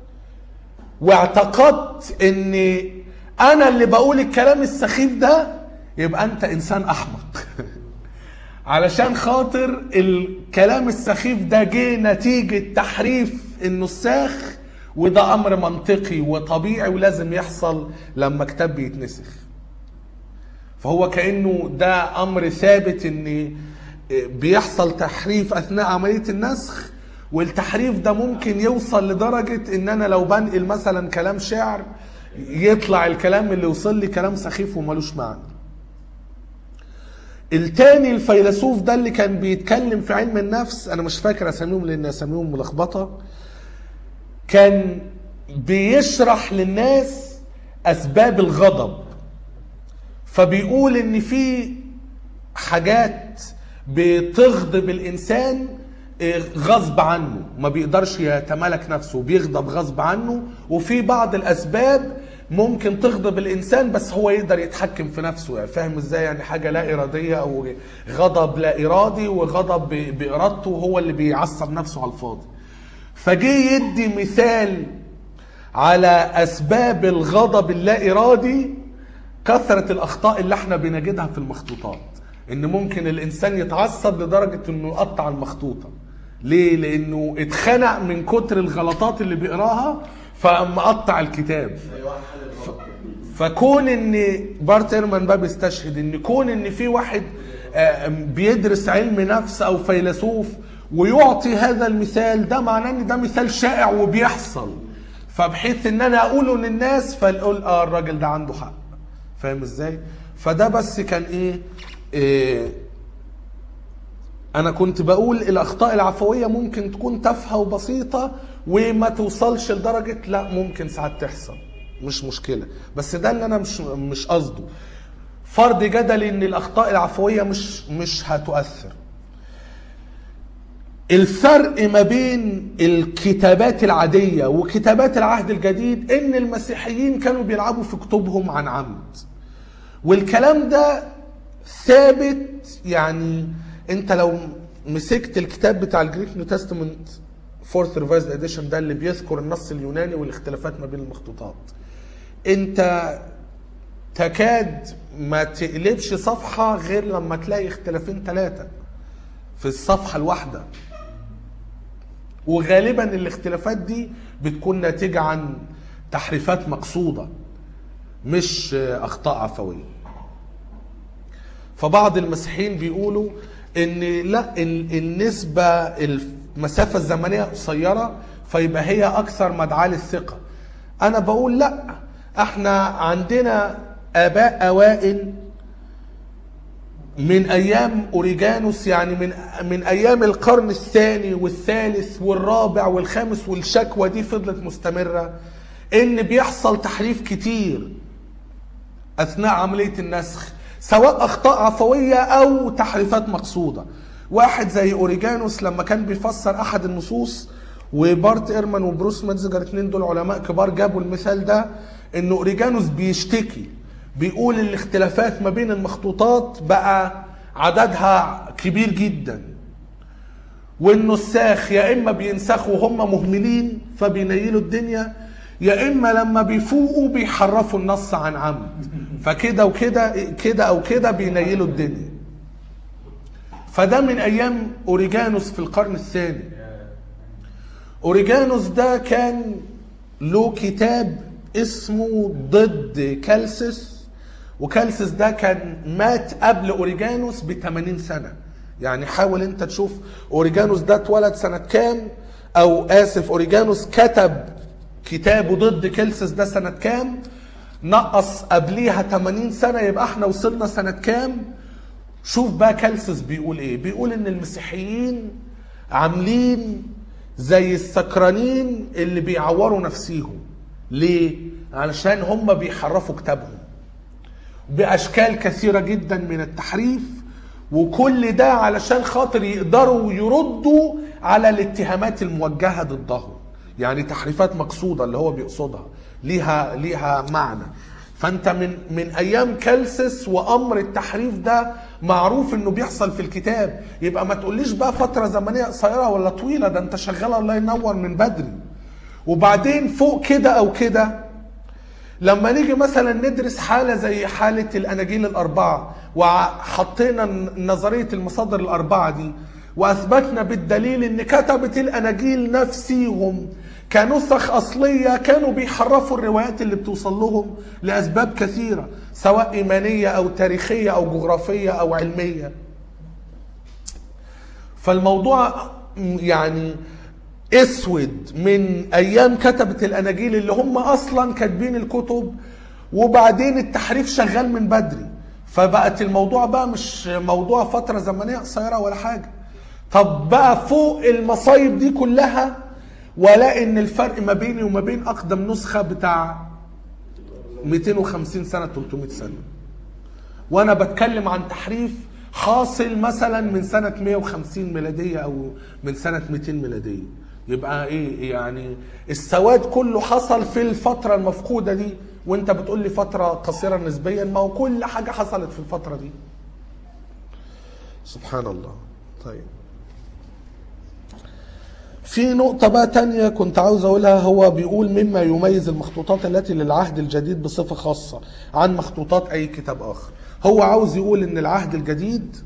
واعتقدت ان انا اللي بقول الكلام السخيف ده يبقى انت انسان احمق علشان خاطر الكلام السخيف ده جه نتيجة تحريف النساخ وده امر منطقي وطبيعي ولازم يحصل لما كتاب بيتنسخ فهو كانه ده امر ثابت ان بيحصل تحريف اثناء عمليه النسخ والتحريف ده ممكن يوصل لدرجه ان انا لو بنقل مثلا كلام شعر يطلع الكلام اللي وصل لي كلام سخيف وملوش معنى التاني الفيلسوف ده اللي كان بيتكلم في علم النفس انا مش فاكر اساميهم لان اساميهم ملخبطه كان بيشرح للناس اسباب الغضب فبيقول ان في حاجات بتغضب الانسان إيه، غصب عنه ما بيقدرش يتمالك نفسه بيغضب غصب عنه وفي بعض الاسباب ممكن تغضب الانسان بس هو يقدر يتحكم في نفسه يعني فاهم ازاي يعني حاجه لا اراديه او غضب لا ارادي وغضب ب- بارادته هو اللي بيعصب نفسه على الفاضي فجه يدي مثال على اسباب الغضب اللا ارادي كثره الاخطاء اللي احنا بنجدها في المخطوطات ان ممكن الانسان يتعصب لدرجه انه يقطع المخطوطه ليه لانه اتخنق من كتر الغلطات اللي بيقراها فقام مقطع الكتاب فكون ان بارت ايرمان بقى بيستشهد ان كون ان في واحد آه، بيدرس علم نفس او فيلسوف ويعطي هذا المثال ده معناه ان ده مثال شائع وبيحصل فبحيث ان انا اقوله للناس فنقول اه الراجل ده عنده حق فاهم ازاي فده بس كان ايه, إيه انا كنت بقول الاخطاء العفويه ممكن تكون تافهه وبسيطه وما توصلش لدرجه لا ممكن ساعات تحصل مش مشكله بس ده اللي انا مش مش قصده فرض جدلي ان الاخطاء العفويه مش مش هتؤثر الفرق ما بين الكتابات العاديه وكتابات العهد الجديد ان المسيحيين كانوا بيلعبوا في كتبهم عن عمد والكلام ده ثابت يعني انت لو مسكت الكتاب بتاع الجريك نيو تestament فورث ريفايزد اديشن ده اللي بيذكر النص اليوناني والاختلافات ما بين المخطوطات انت تكاد ما تقلبش صفحة غير لما تلاقي اختلافين ثلاثة في الصفحة الواحدة وغالبا الاختلافات دي بتكون ناتجة عن تحريفات مقصودة مش اخطاء عفويه فبعض المسيحيين بيقولوا ان لا ال- النسبه المسافه الزمنيه قصيره فيبقى هي اكثر مدعاه للثقه انا بقول لا احنا عندنا اباء اوائل من ايام اوريجانوس يعني من من ايام القرن الثاني والثالث والرابع والخامس والشكوى دي فضلت مستمره ان بيحصل تحريف كتير اثناء عمليه النسخ سواء اخطاء عفويه او تحريفات مقصوده واحد زي اوريجانوس لما كان بيفسر احد النصوص وبارت ايرمان وبروس ميتزجر اتنين دول علماء كبار جابوا المثال ده ان اوريجانوس بيشتكي بيقول الاختلافات ما بين المخطوطات بقى عددها كبير جدا والنساخ يا اما بينسخوا وهم مهملين فبينيلوا الدنيا يا اما لما بيفوقوا بيحرفوا النص عن عمد فكده وكده كده او كده بينيلوا الدنيا فده من ايام اوريجانوس في القرن الثاني اوريجانوس ده كان له كتاب اسمه ضد كالسس وكالسس ده كان مات قبل اوريجانوس ب 80 سنه يعني حاول انت تشوف اوريجانوس ده اتولد سنه كام او اسف اوريجانوس كتب كتابه ضد كالسس ده سنه كام نقص قبليها 80 سنه يبقى احنا وصلنا سنه كام شوف بقى كالسس بيقول ايه بيقول ان المسيحيين عاملين زي السكرانين اللي بيعوروا نفسيهم ليه علشان هم بيحرفوا كتابهم باشكال كثيره جدا من التحريف وكل ده علشان خاطر يقدروا يردوا على الاتهامات الموجهه ضدهم يعني تحريفات مقصوده اللي هو بيقصدها ليها ليها معنى فانت من من ايام كالسس وامر التحريف ده معروف انه بيحصل في الكتاب يبقى ما تقوليش بقى فتره زمنيه قصيره ولا طويله ده انت شغال الله ينور من بدري وبعدين فوق كده او كده لما نيجي مثلا ندرس حاله زي حاله الاناجيل الاربعه وحطينا نظريه المصادر الاربعه دي واثبتنا بالدليل ان كتبه الاناجيل نفسيهم كنسخ اصليه كانوا بيحرفوا الروايات اللي بتوصل لهم لاسباب كثيره سواء ايمانيه او تاريخيه او جغرافيه او علميه فالموضوع يعني اسود من ايام كتبه الاناجيل اللي هم اصلا كاتبين الكتب وبعدين التحريف شغال من بدري فبقت الموضوع بقى مش موضوع فتره زمنيه قصيره ولا حاجه طب بقى فوق المصايب دي كلها ولا ان الفرق ما بيني وما بين اقدم نسخه بتاع 250 سنه 300 سنه وانا بتكلم عن تحريف حاصل مثلا من سنة 150 ميلادية أو من سنة 200 ميلادية يبقى إيه يعني السواد كله حصل في الفترة المفقودة دي وانت بتقول لي فترة قصيرة نسبيا ما هو كل حاجة حصلت في الفترة دي سبحان الله طيب في نقطة بقى تانية كنت عاوز أقولها هو بيقول مما يميز المخطوطات التي للعهد الجديد بصفة خاصة عن مخطوطات أي كتاب آخر هو عاوز يقول إن العهد الجديد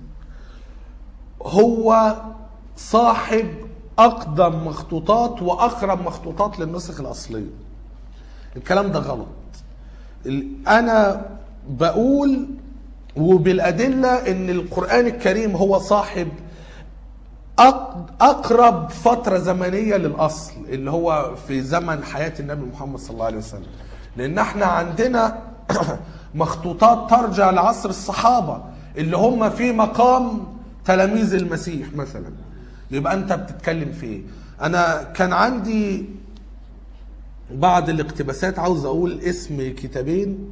هو صاحب أقدم مخطوطات وأقرب مخطوطات للنسخ الأصلية الكلام ده غلط ال- أنا بقول وبالأدلة إن القرآن الكريم هو صاحب أق- اقرب فتره زمنيه للاصل اللي هو في زمن حياه النبي محمد صلى الله عليه وسلم لان احنا عندنا مخطوطات ترجع لعصر الصحابه اللي هم في مقام تلاميذ المسيح مثلا يبقى انت بتتكلم في ايه انا كان عندي بعض الاقتباسات عاوز اقول اسم كتابين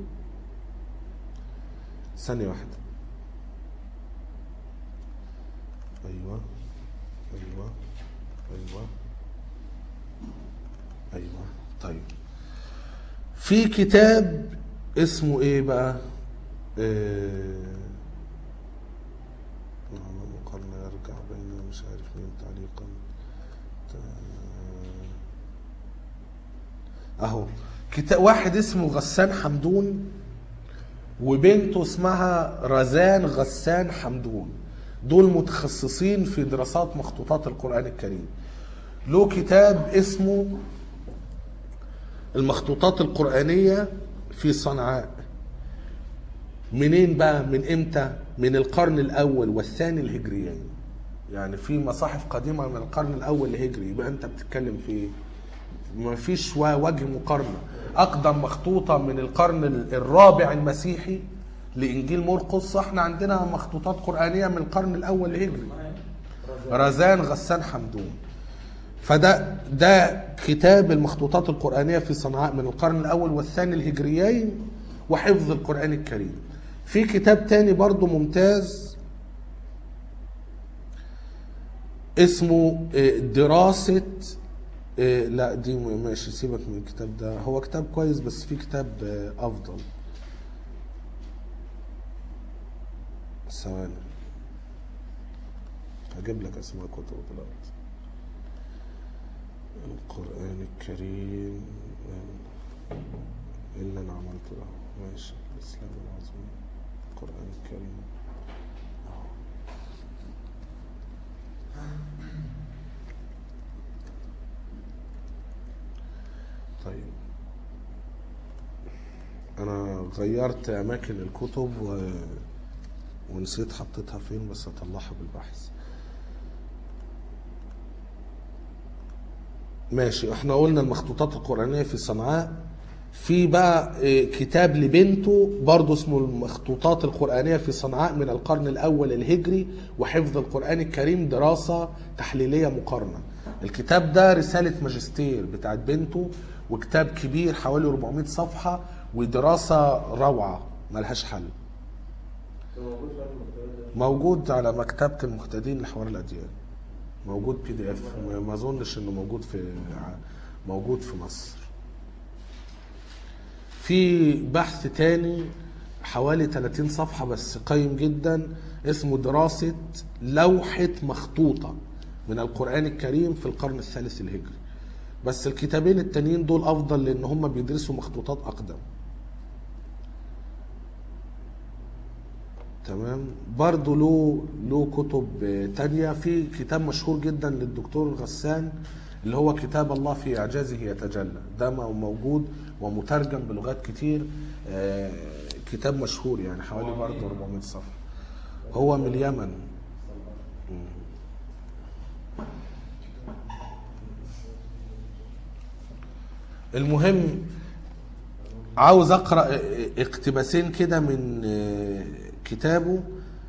ثانيه واحده ايوه ايوه ايوه ايوه طيب في كتاب اسمه ايه بقى آه، نعم مقارنة يرجع بين مش عارف مين تعليقا تا- اهو كتاب واحد اسمه غسان حمدون وبنته اسمها رزان غسان حمدون دول متخصصين في دراسات مخطوطات القرآن الكريم له كتاب اسمه المخطوطات القرآنية في صنعاء منين بقى من امتى من القرن الاول والثاني الهجريين يعني في مصاحف قديمة من القرن الاول الهجري يبقى انت بتتكلم في ايه ما فيش و- وجه مقارنة أقدم مخطوطة من القرن ال- الرابع المسيحي لإنجيل مرقس احنا عندنا مخطوطات قرآنية من القرن الأول الهجري رزان غسان حمدون فده ده كتاب المخطوطات القرآنية في صنعاء من القرن الأول والثاني الهجريين وحفظ القرآن الكريم في كتاب تاني برضو ممتاز اسمه آه، دراسة آه، لا دي م- ماشي سيبك من الكتاب ده هو كتاب كويس بس في كتاب آه، أفضل ثواني هجيب لك أسماء كتب دلوقتي القرآن الكريم آه، إيه اللي أنا عملته ده ماشي الإسلام العظيم القرآن الكريم طيب انا غيرت اماكن الكتب و... ونسيت حطيتها فين بس اطلعها بالبحث ماشي احنا قلنا المخطوطات القرآنية في صنعاء في بقى اه، كتاب لبنته برضه اسمه المخطوطات القرآنية في صنعاء من القرن الأول الهجري وحفظ القرآن الكريم دراسة تحليلية مقارنة الكتاب ده رسالة ماجستير بتاعت بنته وكتاب كبير حوالي 400 صفحة ودراسة روعة ملهاش حل موجود في المكتبة ده موجود على مكتبة المهتدين لحوار الأديان موجود بي دي اف ما اظنش انه موجود في موجود في مصر في بحث تاني حوالي 30 صفحة بس قيم جدا اسمه دراسة لوحة مخطوطة من القرآن الكريم في القرن الثالث الهجري بس الكتابين التانيين دول أفضل لأن هم بيدرسوا مخطوطات أقدم تمام برضه له له كتب آه، تانية في كتاب مشهور جدا للدكتور غسان اللي هو كتاب الله في إعجازه يتجلى ده مو- موجود ومترجم بلغات كتير آه، كتاب مشهور يعني حوالي برضه 400 صفحة هو من اليمن المهم عاوز اقرا اقتباسين كده من آه، كتابه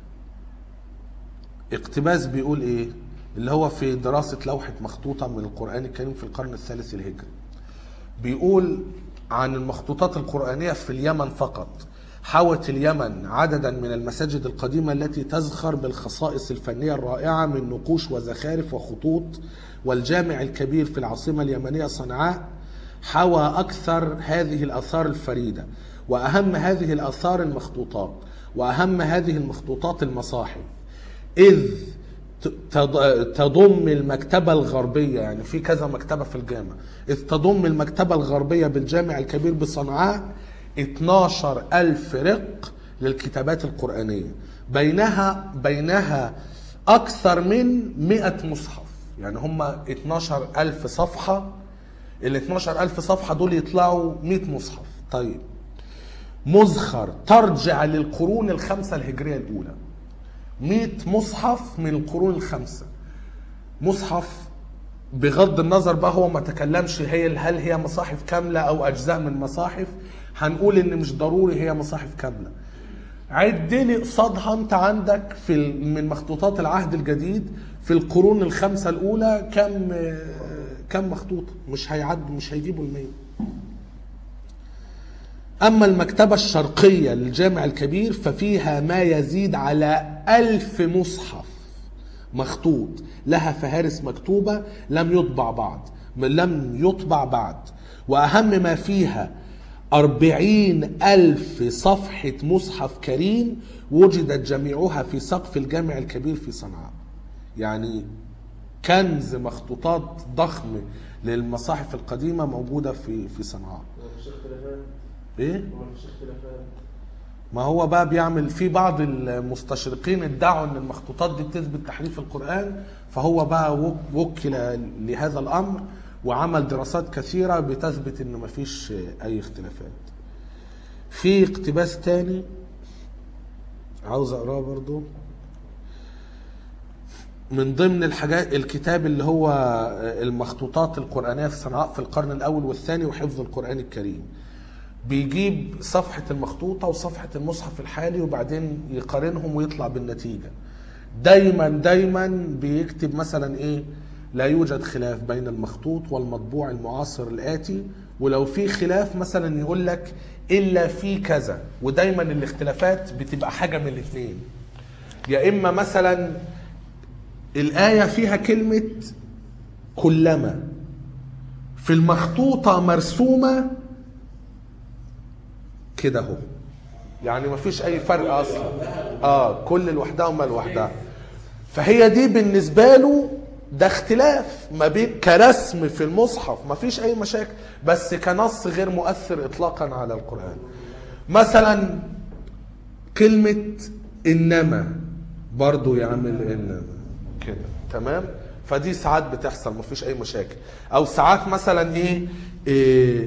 اقتباس بيقول ايه اللي هو في دراسة لوحة مخطوطة من القرآن الكريم في القرن الثالث الهجري بيقول عن المخطوطات القرآنية في اليمن فقط حوت اليمن عددا من المساجد القديمة التي تزخر بالخصائص الفنية الرائعة من نقوش وزخارف وخطوط والجامع الكبير في العاصمة اليمنية صنعاء حوى أكثر هذه الآثار الفريدة وأهم هذه الآثار المخطوطات وأهم هذه المخطوطات المصاحف إذ ت- تض- تضم المكتبة الغربية يعني في كذا مكتبة في الجامع إذ تضم المكتبة الغربية بالجامع الكبير بصنعاء 12 ألف رق للكتابات القرآنية بينها بينها أكثر من 100 مصحف يعني هم 12 ألف صفحة ال 12 ألف صفحة دول يطلعوا 100 مصحف طيب مزخر ترجع للقرون الخمسة الهجرية الأولى 100 مصحف من القرون الخمسة مصحف بغض النظر بقى هو ما تكلمش هي هل هي مصاحف كاملة أو أجزاء من مصاحف هنقول إن مش ضروري هي مصاحف كاملة عد لي قصادها أنت عندك في ال- من مخطوطات العهد الجديد في القرون الخمسة الأولى كم كم مخطوطة مش هيعد مش هيجيبوا المية أما المكتبة الشرقية للجامع الكبير ففيها ما يزيد على ألف مصحف مخطوط لها فهارس مكتوبة لم يطبع بعد لم يطبع بعد وأهم ما فيها أربعين ألف صفحة مصحف كريم وجدت جميعها في سقف الجامع الكبير في صنعاء يعني كنز مخطوطات ضخم للمصاحف القديمة موجودة في في صنعاء مفيش اختلافات ايه مفيش اختلافات ما هو بقى بيعمل في بعض المستشرقين ادعوا ان المخطوطات دي بتثبت تحريف القرآن فهو بقى وك- وكل لهذا الامر وعمل دراسات كثيرة بتثبت ان مفيش اي اختلافات في اقتباس تاني عاوز اقراه برضو من ضمن الحاجات الكتاب اللي هو المخطوطات القرآنية في صنعاء في القرن الأول والثاني وحفظ القرآن الكريم بيجيب صفحة المخطوطة وصفحة المصحف الحالي وبعدين يقارنهم ويطلع بالنتيجة دايما دايما بيكتب مثلا ايه لا يوجد خلاف بين المخطوط والمطبوع المعاصر الآتي ولو في خلاف مثلا يقول لك إلا في كذا ودايما الاختلافات بتبقى حاجة من الاثنين يا إما مثلا الآية فيها كلمة كلما في المخطوطة مرسومة كده اهو يعني ما فيش اي فرق اصلا اه كل لوحدها وما لوحدها فهي دي بالنسبه له ده اختلاف ما بين كرسم في المصحف ما فيش اي مشاكل بس كنص غير مؤثر اطلاقا على القران مثلا كلمه انما برضو يعمل انما كده تمام فدي ساعات بتحصل ما فيش اي مشاكل او ساعات مثلا ايه, إيه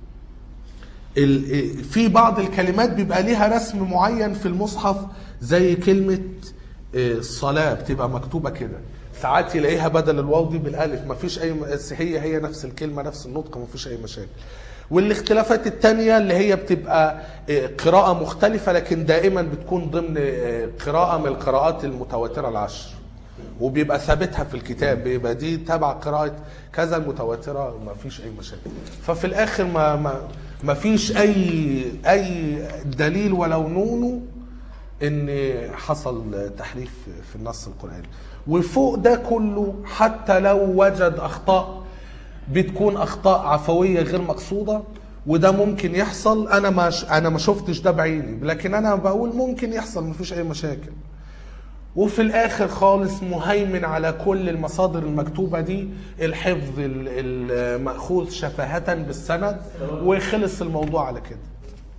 ال- في بعض الكلمات بيبقى ليها رسم معين في المصحف زي كلمة آه، صلاة بتبقى مكتوبة كده ساعات يلاقيها بدل الواو دي بالالف مفيش اي بس هي هي نفس الكلمة نفس النطق مفيش اي مشاكل والاختلافات التانية اللي هي بتبقى آه، قراءة مختلفة لكن دائما بتكون ضمن آه، قراءة من القراءات المتواترة العشر وبيبقى ثابتها في الكتاب بيبقى دي تبع قراءة كذا المتواترة ما فيش أي مشاكل ففي الآخر ما ما ما فيش أي أي دليل ولو نونه إن حصل تحريف في النص القرآني وفوق ده كله حتى لو وجد أخطاء بتكون أخطاء عفوية غير مقصودة وده ممكن يحصل أنا ما ش- أنا ما شفتش ده بعيني لكن أنا بقول ممكن يحصل ما فيش أي مشاكل وفي الاخر خالص مهيمن على كل المصادر المكتوبه دي الحفظ ال- الماخوذ شفاهه بالسند وخلص الموضوع على كده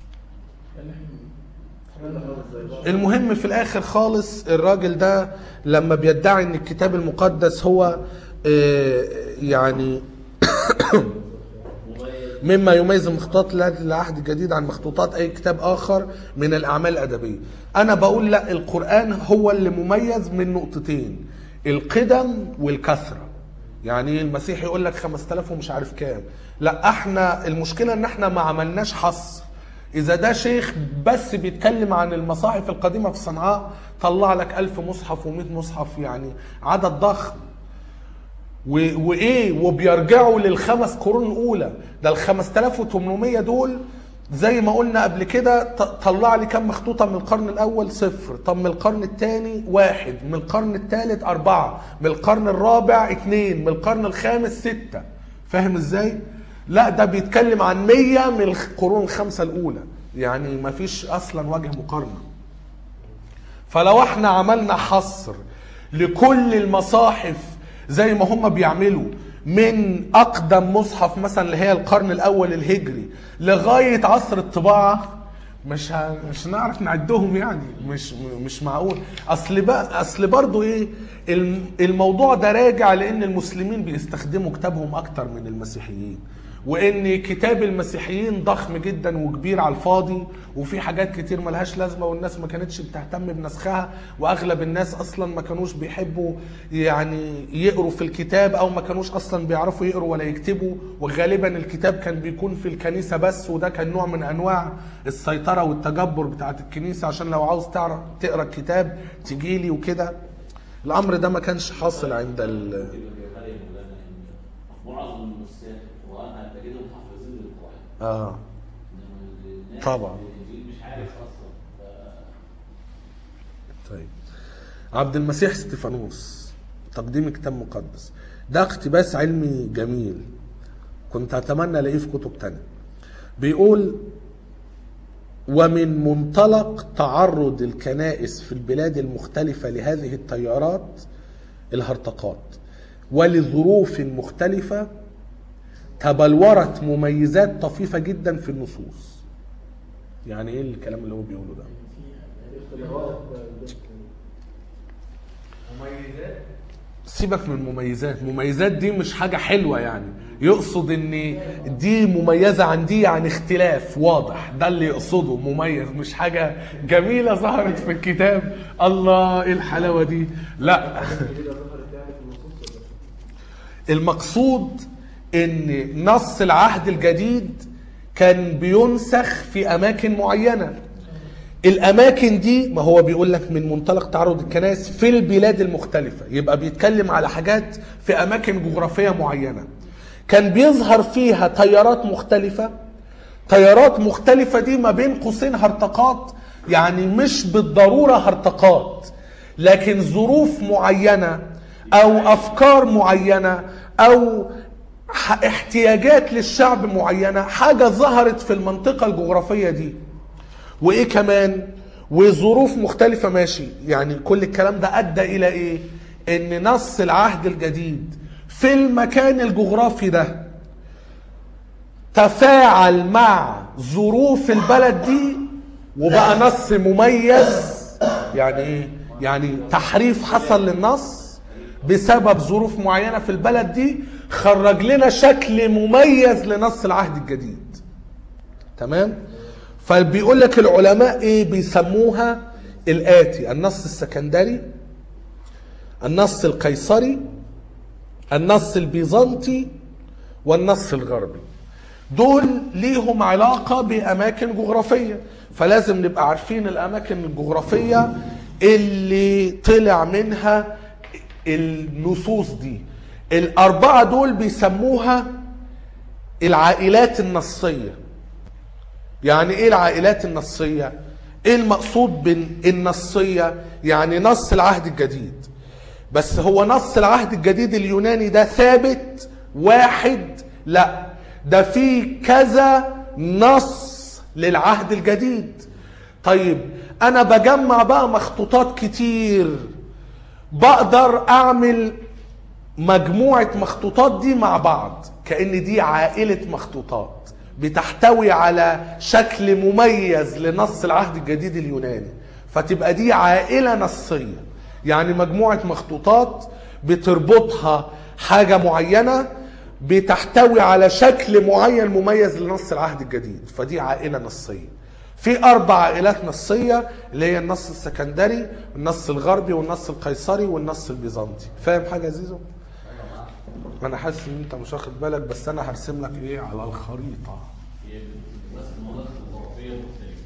المهم في الاخر خالص الراجل ده لما بيدعي ان الكتاب المقدس هو آه، يعني مما يميز المخطوطات العهد الجديد عن مخطوطات اي كتاب اخر من الاعمال الادبيه انا بقول لا القران هو اللي مميز من نقطتين القدم والكثره يعني المسيح يقول لك 5000 ومش عارف كام لا احنا المشكله ان احنا ما عملناش حصر اذا ده شيخ بس بيتكلم عن المصاحف القديمه في صنعاء طلع لك ألف مصحف و100 مصحف يعني عدد ضخم و- وايه وبيرجعوا للخمس قرون الاولى ده ال 5800 دول زي ما قلنا قبل كده ط- طلع لي كم مخطوطة من القرن الأول صفر طب من القرن الثاني واحد من القرن الثالث أربعة من القرن الرابع اتنين من القرن الخامس ستة فاهم ازاي؟ لا ده بيتكلم عن مية من القرون الخمسة الأولى يعني مفيش أصلا وجه مقارنة فلو احنا عملنا حصر لكل المصاحف زي ما هم بيعملوا من اقدم مصحف مثلا اللي هي القرن الاول الهجري لغايه عصر الطباعه مش ه... مش هنعرف نعدهم يعني مش مش معقول اصل بقى اصل برضو ايه الم- الموضوع ده راجع لان المسلمين بيستخدموا كتابهم اكتر من المسيحيين وان كتاب المسيحيين ضخم جدا وكبير على الفاضي وفي حاجات كتير ملهاش لازمه والناس ما كانتش بتهتم بنسخها واغلب الناس اصلا ما كانوش بيحبوا يعني يقروا في الكتاب او ما كانوش اصلا بيعرفوا يقروا ولا يكتبوا وغالبا الكتاب كان بيكون في الكنيسه بس وده كان نوع من انواع السيطره والتجبر بتاعت الكنيسه عشان لو عاوز تعرف تقرا الكتاب تجيلي وكده الامر ده ما كانش حاصل عند ال... يبقى في غالية مولانا إن معظم النساخ القرآن هتجدهم حافظين للقرآن اه إنما الناس طبعا. الإنجيل مش عارف أصلا ف- طيب عبد المسيح استفانوس تقديم كتاب مقدس ده اقتباس علمي جميل كنت اتمنى الاقيه في كتب تانية بيقول ومن منطلق تعرض الكنائس في البلاد المختلفة لهذه التيارات الهرطقات ولظروف مختلفة تبلورت مميزات طفيفة جدا في النصوص يعني ايه الكلام اللي هو بيقوله ده اختلافات مميزات سيبك من مميزات مميزات دي مش حاجة حلوة يعني يقصد ان دي مميزة عن دي يعني اختلاف واضح ده اللي يقصده مميز مش حاجة جميلة ظهرت في الكتاب الله ايه الحلاوة دي لا جديدة ظهرت يعني في النصوص ولا؟ المقصود ان نص العهد الجديد كان بينسخ في اماكن معينه الاماكن دي ما هو بيقول لك من منطلق تعرض الكنائس في البلاد المختلفه يبقى بيتكلم على حاجات في اماكن جغرافيه معينه كان بيظهر فيها تيارات مختلفه تيارات مختلفه دي ما بين قوسين هرطقات يعني مش بالضروره هرطقات لكن ظروف معينه او افكار معينه او ح- احتياجات للشعب معينه حاجه ظهرت في المنطقه الجغرافيه دي وايه كمان وظروف مختلفة ماشي يعني كل الكلام ده ادى الى ايه ان نص العهد الجديد في المكان الجغرافي ده تفاعل مع ظروف البلد دي وبقى نص مميز يعني ايه يعني تحريف حصل للنص بسبب ظروف معينة في البلد دي خرج لنا شكل مميز لنص العهد الجديد تمام فبيقول لك العلماء ايه بيسموها الاتي النص السكندري النص القيصري النص البيزنطي والنص الغربي دول ليهم علاقة بأماكن جغرافية فلازم نبقى عارفين الأماكن الجغرافية اللي طلع منها النصوص دي الأربعة دول بيسموها العائلات النصية يعني ايه العائلات النصية ايه المقصود بالنصية يعني نص العهد الجديد بس هو نص العهد الجديد اليوناني ده ثابت واحد لا ده في كذا نص للعهد الجديد طيب انا بجمع بقى مخطوطات كتير بقدر اعمل مجموعة مخطوطات دي مع بعض كأن دي عائلة مخطوطات بتحتوي على شكل مميز لنص العهد الجديد اليوناني فتبقى دي عائلة نصية يعني مجموعة مخطوطات بتربطها حاجة معينة بتحتوي على شكل معين مميز لنص العهد الجديد فدي عائلة نصية في أربع عائلات نصية اللي هي النص السكندري النص الغربي والنص القيصري والنص البيزنطي فاهم حاجة يا زيزو؟ انا حاسس ان انت مش واخد بالك بس انا هرسم لك ايه على الخريطه هي بس المناطق الجغرافية مختلفة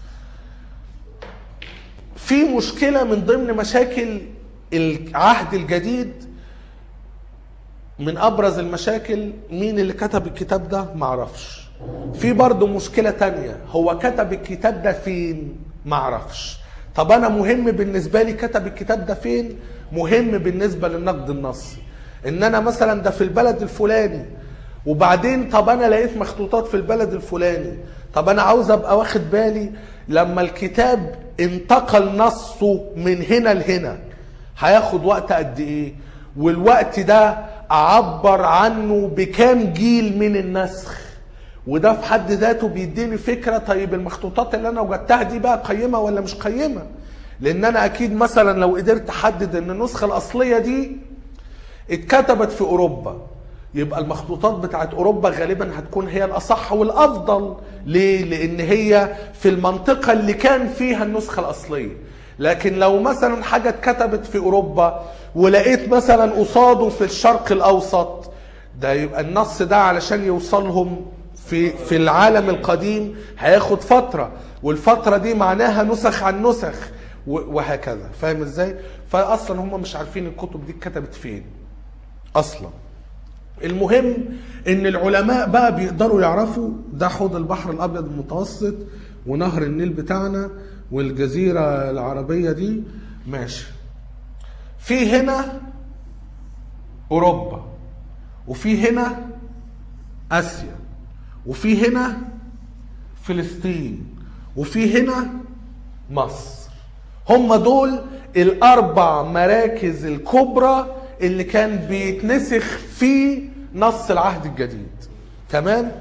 في مشكله من ضمن مشاكل العهد الجديد من ابرز المشاكل مين اللي كتب الكتاب ده معرفش في برضه مشكلة تانية هو كتب الكتاب ده فين معرفش طب انا مهم بالنسبة لي كتب الكتاب ده فين مهم بالنسبة للنقد النصي ان انا مثلا ده في البلد الفلاني وبعدين طب انا لقيت مخطوطات في البلد الفلاني طب انا عاوز ابقى واخد بالي لما الكتاب انتقل نصه من هنا لهنا هياخد وقت قد ايه والوقت ده اعبر عنه بكام جيل من النسخ وده في حد ذاته بيديني فكره طيب المخطوطات اللي انا وجدتها دي بقى قيمه ولا مش قيمه لان انا اكيد مثلا لو قدرت احدد ان النسخه الاصليه دي اتكتبت في اوروبا يبقى المخطوطات بتاعت اوروبا غالبا هتكون هي الاصح والافضل ليه لان هي في المنطقه اللي كان فيها النسخه الاصليه لكن لو مثلا حاجه اتكتبت في اوروبا ولقيت مثلا قصاده في الشرق الاوسط ده يبقى النص ده علشان يوصلهم في في العالم القديم هياخد فتره والفتره دي معناها نسخ عن نسخ و- وهكذا فاهم ازاي فاصلا هم مش عارفين الكتب دي اتكتبت فين اصلا المهم ان العلماء بقى بيقدروا يعرفوا ده حوض البحر الابيض المتوسط ونهر النيل بتاعنا والجزيره العربيه دي ماشي في هنا اوروبا وفي هنا اسيا وفي هنا فلسطين وفي هنا مصر هم دول الاربع مراكز الكبرى اللي كان بيتنسخ في نص العهد الجديد تمام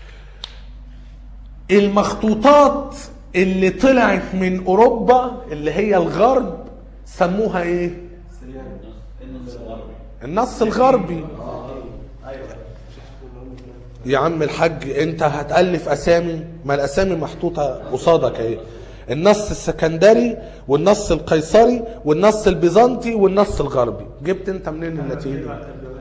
المخطوطات اللي طلعت من اوروبا اللي هي الغرب سموها ايه النص الغربي النص الغربي يا عم الحاج انت هتألف اسامي ما الاسامي محطوطة قصادك اهي النص السكندري والنص القيصري والنص البيزنطي والنص الغربي جبت انت منين النتيجة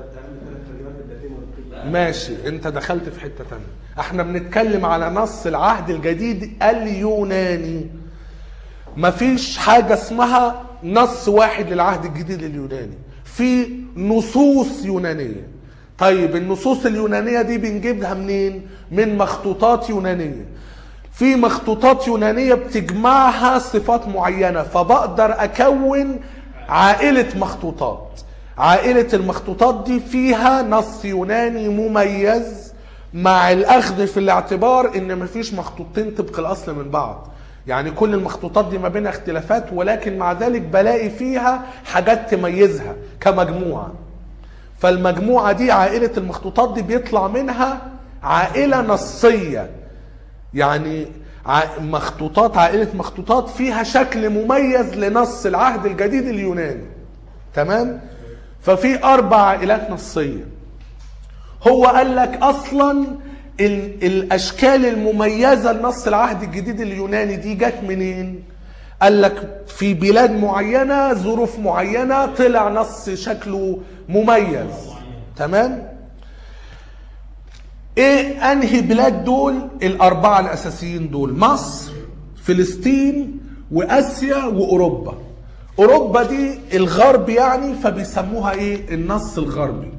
ماشي انت دخلت في حتة تانية احنا بنتكلم على نص العهد الجديد اليوناني مفيش حاجة اسمها نص واحد للعهد الجديد اليوناني في نصوص يونانية طيب النصوص اليونانية دي بنجيبها منين من مخطوطات يونانية في مخطوطات يونانية بتجمعها صفات معينة فبقدر أكون عائلة مخطوطات عائلة المخطوطات دي فيها نص يوناني مميز مع الأخذ في الاعتبار إن مفيش مخطوطتين طبق الأصل من بعض يعني كل المخطوطات دي ما بينها اختلافات ولكن مع ذلك بلاقي فيها حاجات تميزها كمجموعة فالمجموعة دي عائلة المخطوطات دي بيطلع منها عائلة نصية يعني ع- مخطوطات عائلة مخطوطات فيها شكل مميز لنص العهد الجديد اليوناني تمام ففي أربع عائلات نصية هو قال لك أصلا ال- الأشكال المميزة لنص العهد الجديد اليوناني دي جت منين قال لك في بلاد معينة ظروف معينة طلع نص شكله مميز تمام ايه انهي بلاد دول الاربعه الاساسيين دول مصر فلسطين واسيا واوروبا اوروبا دي الغرب يعني فبيسموها ايه النص الغربي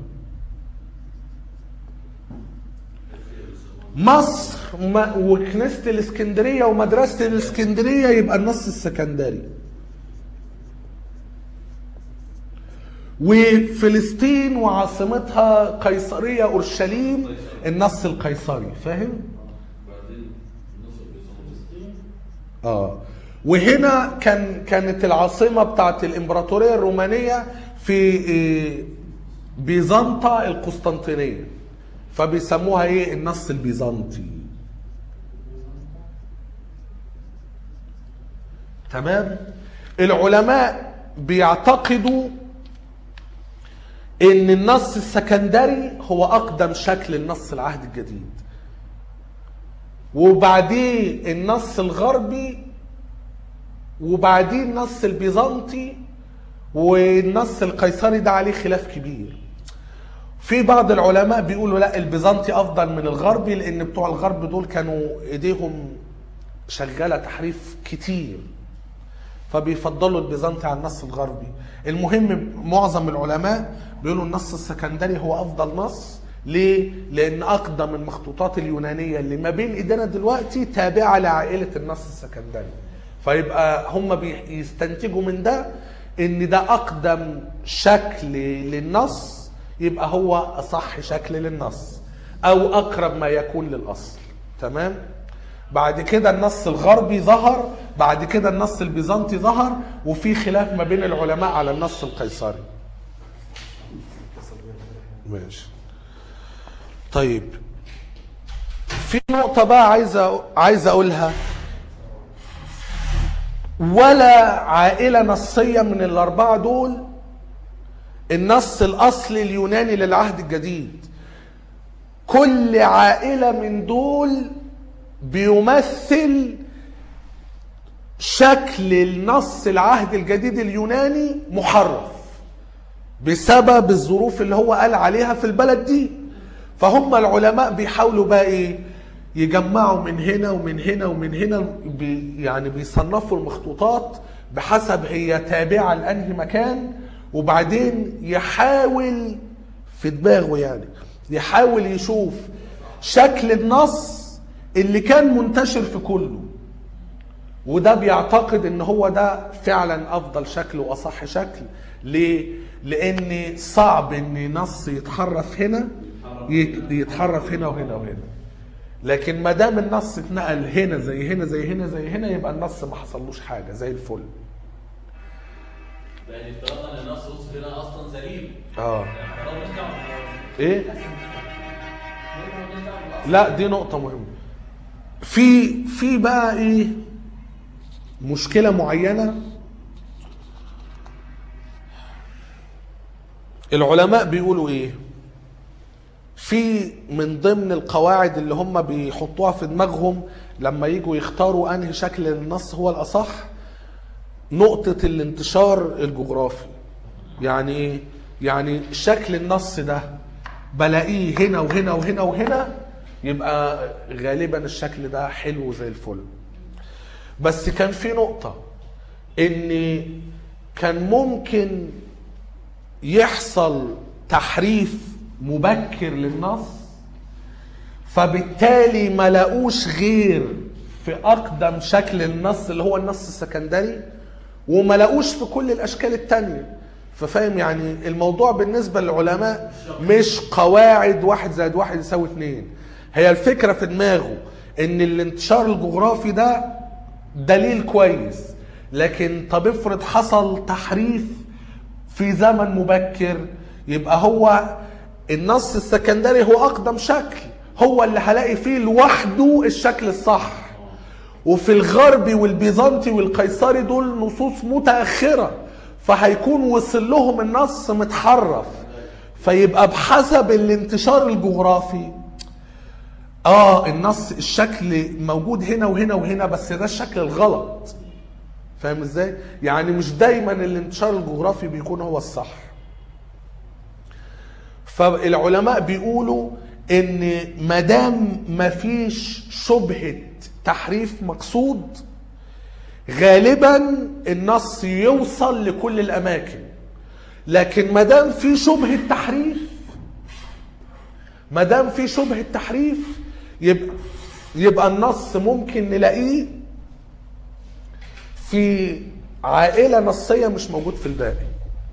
مصر وم- وكنيسه الاسكندريه ومدرسه الاسكندريه يبقى النص السكندري وفلسطين وعاصمتها قيصرية أورشليم النص القيصري فاهم؟ بعدين النص البيزنطي اه وهنا كان كانت العاصمة بتاعت الإمبراطورية الرومانية في آه، بيزنطة القسطنطينية فبيسموها ايه النص البيزنطي تمام العلماء بيعتقدوا ان النص السكندري هو اقدم شكل النص العهد الجديد وبعديه النص الغربي وبعديه النص البيزنطي والنص القيصري ده عليه خلاف كبير في بعض العلماء بيقولوا لا البيزنطي افضل من الغربي لان بتوع الغرب دول كانوا ايديهم شغاله تحريف كتير فبيفضلوا البيزنطي على النص الغربي المهم معظم العلماء بيقولوا النص السكندري هو افضل نص ليه؟ لأن أقدم المخطوطات اليونانية اللي ما بين إيدينا دلوقتي تابعة لعائلة النص السكندري فيبقى هم بيستنتجوا من ده إن ده أقدم شكل للنص يبقى هو أصح شكل للنص أو أقرب ما يكون للأصل تمام؟ بعد كده النص الغربي ظهر بعد كده النص البيزنطي ظهر وفي خلاف ما بين العلماء على النص القيصري ماشي طيب في نقطة بقى عايز أ- عايز أقولها ولا عائلة نصية من الأربعة دول النص الأصلي اليوناني للعهد الجديد كل عائلة من دول بيمثل شكل النص العهد الجديد اليوناني محرف بسبب الظروف اللي هو قال عليها في البلد دي فهم العلماء بيحاولوا بقى ايه يجمعوا من هنا ومن هنا ومن هنا بي يعني بيصنفوا المخطوطات بحسب هي تابعة لأنهي مكان وبعدين يحاول في دماغه يعني يحاول يشوف شكل النص اللي كان منتشر في كله وده بيعتقد ان هو ده فعلا افضل شكل واصح شكل ليه لان صعب ان نص يتحرف هنا يت- يتحرف هنا وهنا وهنا لكن ما دام النص اتنقل هنا زي هنا زي هنا زي هنا يبقى النص ما حصلوش حاجه زي الفل لان افترضنا ان النص وصل هنا اصلا سليم اه يعني خلاص مش دعوه ايه مالناش دعوه بالأصل. لا دي نقطة مهمة. في في بقى ايه؟ مشكلة معينة العلماء بيقولوا ايه؟ في من ضمن القواعد اللي هم بيحطوها في دماغهم لما يجوا يختاروا انهي شكل للنص هو الاصح نقطة الانتشار الجغرافي يعني ايه؟ يعني شكل النص ده بلاقيه هنا وهنا وهنا وهنا يبقى غالبا الشكل ده حلو زي الفل بس كان في نقطة ان كان ممكن يحصل تحريف مبكر للنص فبالتالي ما لاقوش غير في اقدم شكل النص اللي هو النص السكندري وما لاقوش في كل الاشكال التانية ففاهم يعني الموضوع بالنسبة للعلماء مش قواعد واحد زائد واحد يساوي اتنين هي الفكرة في دماغه ان الانتشار الجغرافي ده دليل كويس لكن طب افرض حصل تحريف في زمن مبكر يبقى هو النص السكندري هو اقدم شكل هو اللي هلاقي فيه لوحده الشكل الصح وفي الغربي والبيزنطي والقيصري دول نصوص متأخرة فهيكون وصل لهم النص متحرف فيبقى بحسب الانتشار الجغرافي اه النص الشكل موجود هنا وهنا وهنا بس ده الشكل الغلط فاهم ازاي يعني مش دايما الانتشار الجغرافي بيكون هو الصح فالعلماء بيقولوا ان ما دام مفيش شبهه تحريف مقصود غالبا النص يوصل لكل الاماكن لكن ما دام في شبهه تحريف ما دام في شبهه تحريف يبقى يبقى النص ممكن نلاقيه في عائله نصيه مش موجود في الباقي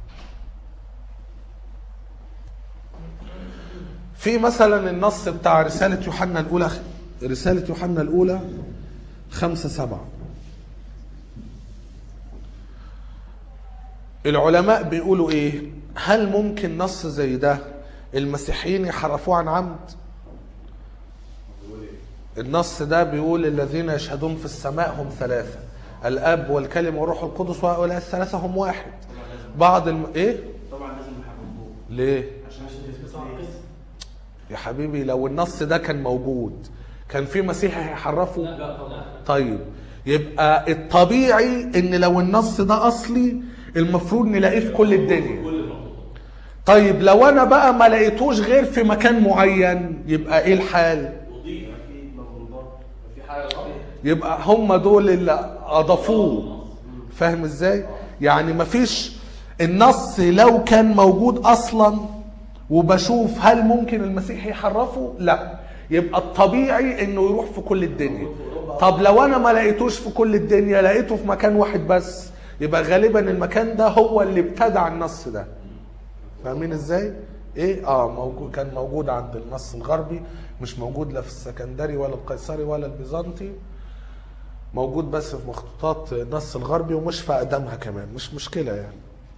في مثلا النص بتاع رسالة يوحنا الأولى رسالة يوحنا الأولى خمسة سبعة العلماء بيقولوا إيه هل ممكن نص زي ده المسيحيين يحرفوه عن عمد النص ده بيقول الذين يشهدون في السماء هم ثلاثة الأب والكلمة والروح القدس وهؤلاء الثلاثة هم واحد بعض الم... إيه طبعا لازم نحرمه ليه عشان عشان يثبت لي يا حبيبي لو النص ده كان موجود كان في مسيحي هيحرفه لا طبعا طيب يبقى الطبيعي ان لو النص ده اصلي المفروض نلاقيه في كل الدنيا كل المخطوطات طيب لو انا بقى ما لقيتوش غير في مكان معين يبقى ايه الحال وضيف في مغلوطات في حاجه غلط يبقى هم دول اللي اضافوه فاهم ازاي يعني مفيش النص لو كان موجود اصلا وبشوف هل ممكن المسيح يحرفه لا يبقى الطبيعي انه يروح في كل الدنيا طب لو انا ما لقيتوش في كل الدنيا لقيته في مكان واحد بس يبقى غالبا المكان ده هو اللي ابتدع النص ده فاهمين ازاي ايه اه موجود كان موجود عند النص الغربي مش موجود لا في السكندري ولا القيصري ولا البيزنطي موجود بس في مخطوطات النص الغربي ومش في اقدامها كمان مش مشكله يعني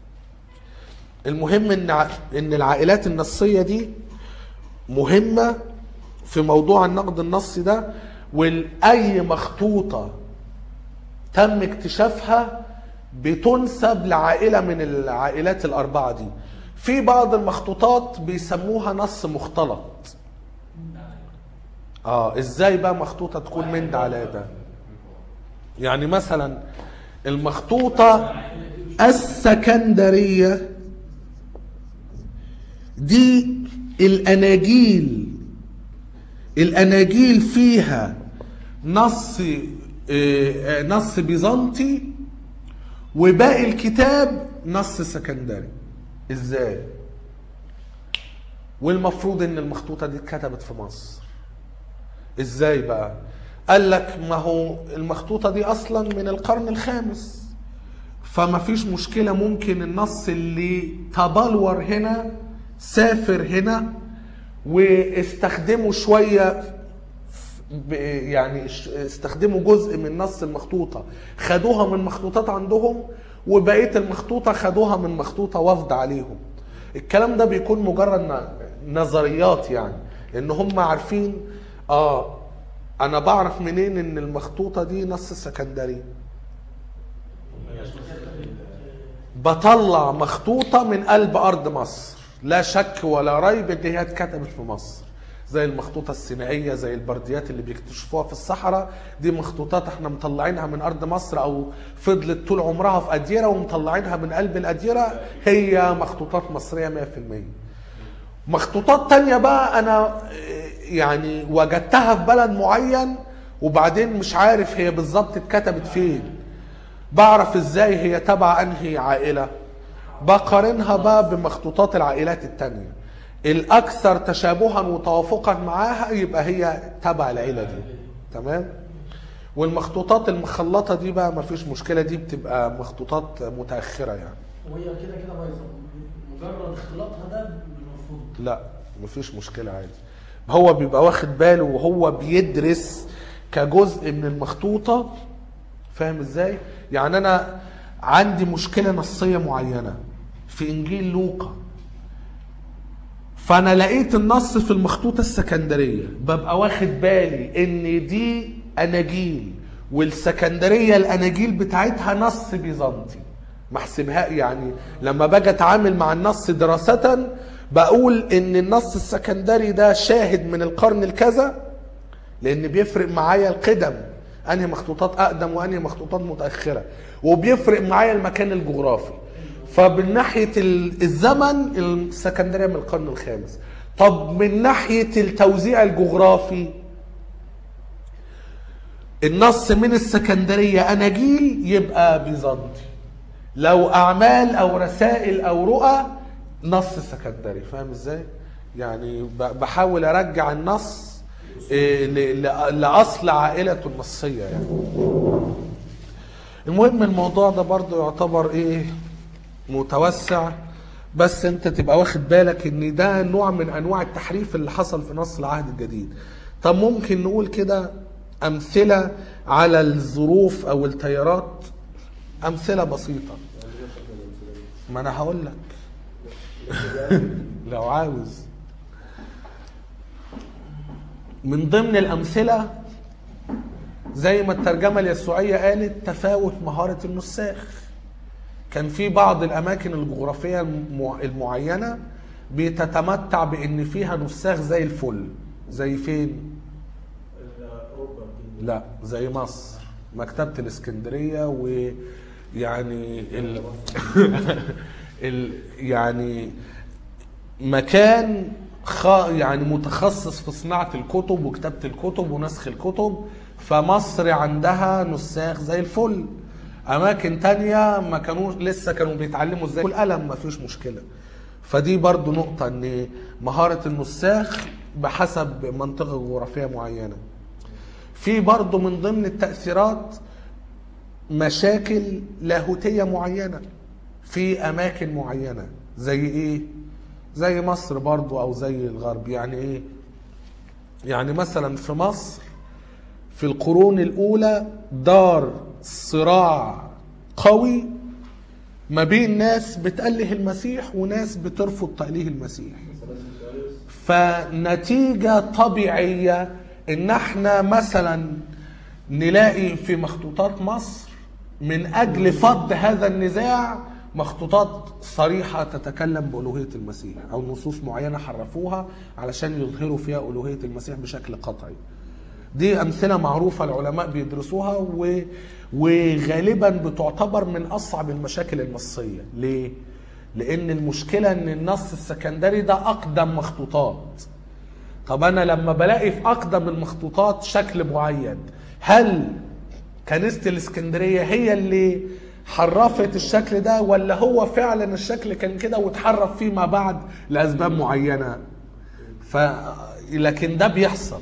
المهم ان ع- ان العائلات النصيه دي مهمه في موضوع النقد النصي ده واي مخطوطه تم اكتشافها بتنسب لعائله من العائلات الاربعه دي في بعض المخطوطات بيسموها نص مختلط اه ازاي بقى مخطوطه تكون من ده على ده يعني مثلا المخطوطه السكندريه دي الاناجيل الاناجيل فيها نص آه، نص بيزنطي وباقي الكتاب نص سكندري ازاي والمفروض ان المخطوطه دي اتكتبت في مصر ازاي بقى قال لك ما هو المخطوطه دي اصلا من القرن الخامس فما فيش مشكله ممكن النص اللي تبلور هنا سافر هنا واستخدموا شويه ب- يعني ش- استخدموا جزء من نص المخطوطه خدوها من مخطوطات عندهم وبقيه المخطوطه خدوها من مخطوطه وفد عليهم الكلام ده بيكون مجرد ن- نظريات يعني ان هم عارفين اه انا بعرف منين ان المخطوطه دي نص سكندري بطلع مخطوطه من قلب ارض مصر لا شك ولا ريب ان هي اتكتبت في مصر زي المخطوطة السينائية زي البرديات اللي بيكتشفوها في الصحراء دي مخطوطات احنا مطلعينها من أرض مصر أو فضلت طول عمرها في أديرة ومطلعينها من قلب الأديرة هي مخطوطات مصرية 100% مخطوطات تانية بقى أنا آه، يعني وجدتها في بلد معين وبعدين مش عارف هي بالظبط اتكتبت فين بعرف ازاي هي تبع انهي عائلة بقارنها بقى بمخطوطات العائلات التانية الاكثر تشابها وتوافقا معاها يبقى هي تبع العيلة دي تمام والمخطوطات المخلطة دي بقى مفيش مشكلة دي بتبقى مخطوطات متأخرة يعني وهي كده كده بايظه مجرد اختلاطها ده المفروض لا مفيش مشكلة عادي هو بيبقى واخد باله وهو بيدرس كجزء من المخطوطة فاهم ازاي؟ يعني انا عندي مشكلة نصية معينة في انجيل لوقا فانا لقيت النص في المخطوطة السكندرية ببقى واخد بالي ان دي اناجيل والسكندرية الاناجيل بتاعتها نص بيزنطي محسبها يعني لما باجي اتعامل مع النص دراسة بقول ان النص السكندري ده شاهد من القرن الكذا لان بيفرق معايا القدم انهي مخطوطات اقدم وانهي مخطوطات متاخره وبيفرق معايا المكان الجغرافي فمن ناحيه ال- الزمن السكندريه من القرن الخامس طب من ناحيه التوزيع الجغرافي النص من السكندريه اناجيل يبقى بيزنطي لو اعمال او رسائل او رؤى نص سكندري فاهم ازاي يعني ب- بحاول ارجع النص إيه، ل- ل- لاصل عائلته النصيه يعني المهم الموضوع ده برضو يعتبر ايه متوسع بس انت تبقى واخد بالك ان ده نوع من انواع التحريف اللي حصل في نص العهد الجديد طب ممكن نقول كده امثله على الظروف او التيارات امثله بسيطه ما انا هقول لك لو عاوز من ضمن الامثله زي ما الترجمه اليسوعيه قالت تفاوت مهاره النساخ كان في بعض الاماكن الجغرافيه المع- المعينه بتتمتع بان فيها نساخ زي الفل زي فين اوروبا لا زي مصر مكتبة الاسكندرية ويعني ال... ال... يعني مكان خ... يعني متخصص في صناعة الكتب وكتابة الكتب ونسخ الكتب فمصر عندها نساخ زي الفل أماكن تانية ما كانوش لسه كانوا بيتعلموا ازاي القلم ما فيش مشكلة فدي برضو نقطة ان مهارة النساخ بحسب منطقة جغرافية معينة في برضو من ضمن التأثيرات مشاكل لاهوتية معينة في أماكن معينة زي إيه؟ زي مصر برضو أو زي الغرب يعني إيه؟ يعني مثلا في مصر في القرون الأولى دار صراع قوي ما بين ناس بتأله المسيح وناس بترفض تأليه المسيح فنتيجة طبيعية ان احنا مثلا نلاقي في مخطوطات مصر من اجل فض هذا النزاع مخطوطات صريحة تتكلم بألوهية المسيح أو نصوص معينة حرفوها علشان يظهروا فيها ألوهية المسيح بشكل قطعي دي أمثلة معروفة العلماء بيدرسوها و... وغالبا بتعتبر من أصعب المشاكل النصية ليه؟ لأن المشكلة أن النص السكندري ده أقدم مخطوطات طب أنا لما بلاقي في أقدم المخطوطات شكل معين هل كنيسة الإسكندرية هي اللي حرفت الشكل ده ولا هو فعلا الشكل كان كده واتحرف فيما بعد لأسباب معينة ف... لكن ده بيحصل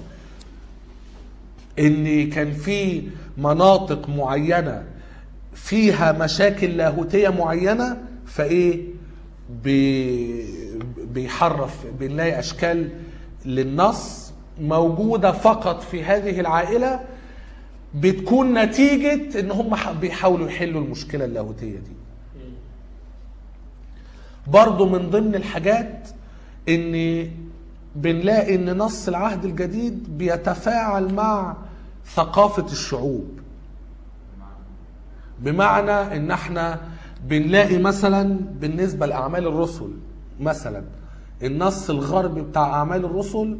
ان كان في مناطق معينه فيها مشاكل لاهوتيه معينه فايه بي بيحرف بنلاقي اشكال للنص موجوده فقط في هذه العائله بتكون نتيجه ان هم ح- بيحاولوا يحلوا المشكله اللاهوتيه دي برضو من ضمن الحاجات ان بنلاقي ان نص العهد الجديد بيتفاعل مع ثقافة الشعوب بمعنى ان احنا بنلاقي مثلا بالنسبة لأعمال الرسل مثلا النص الغربي بتاع أعمال الرسل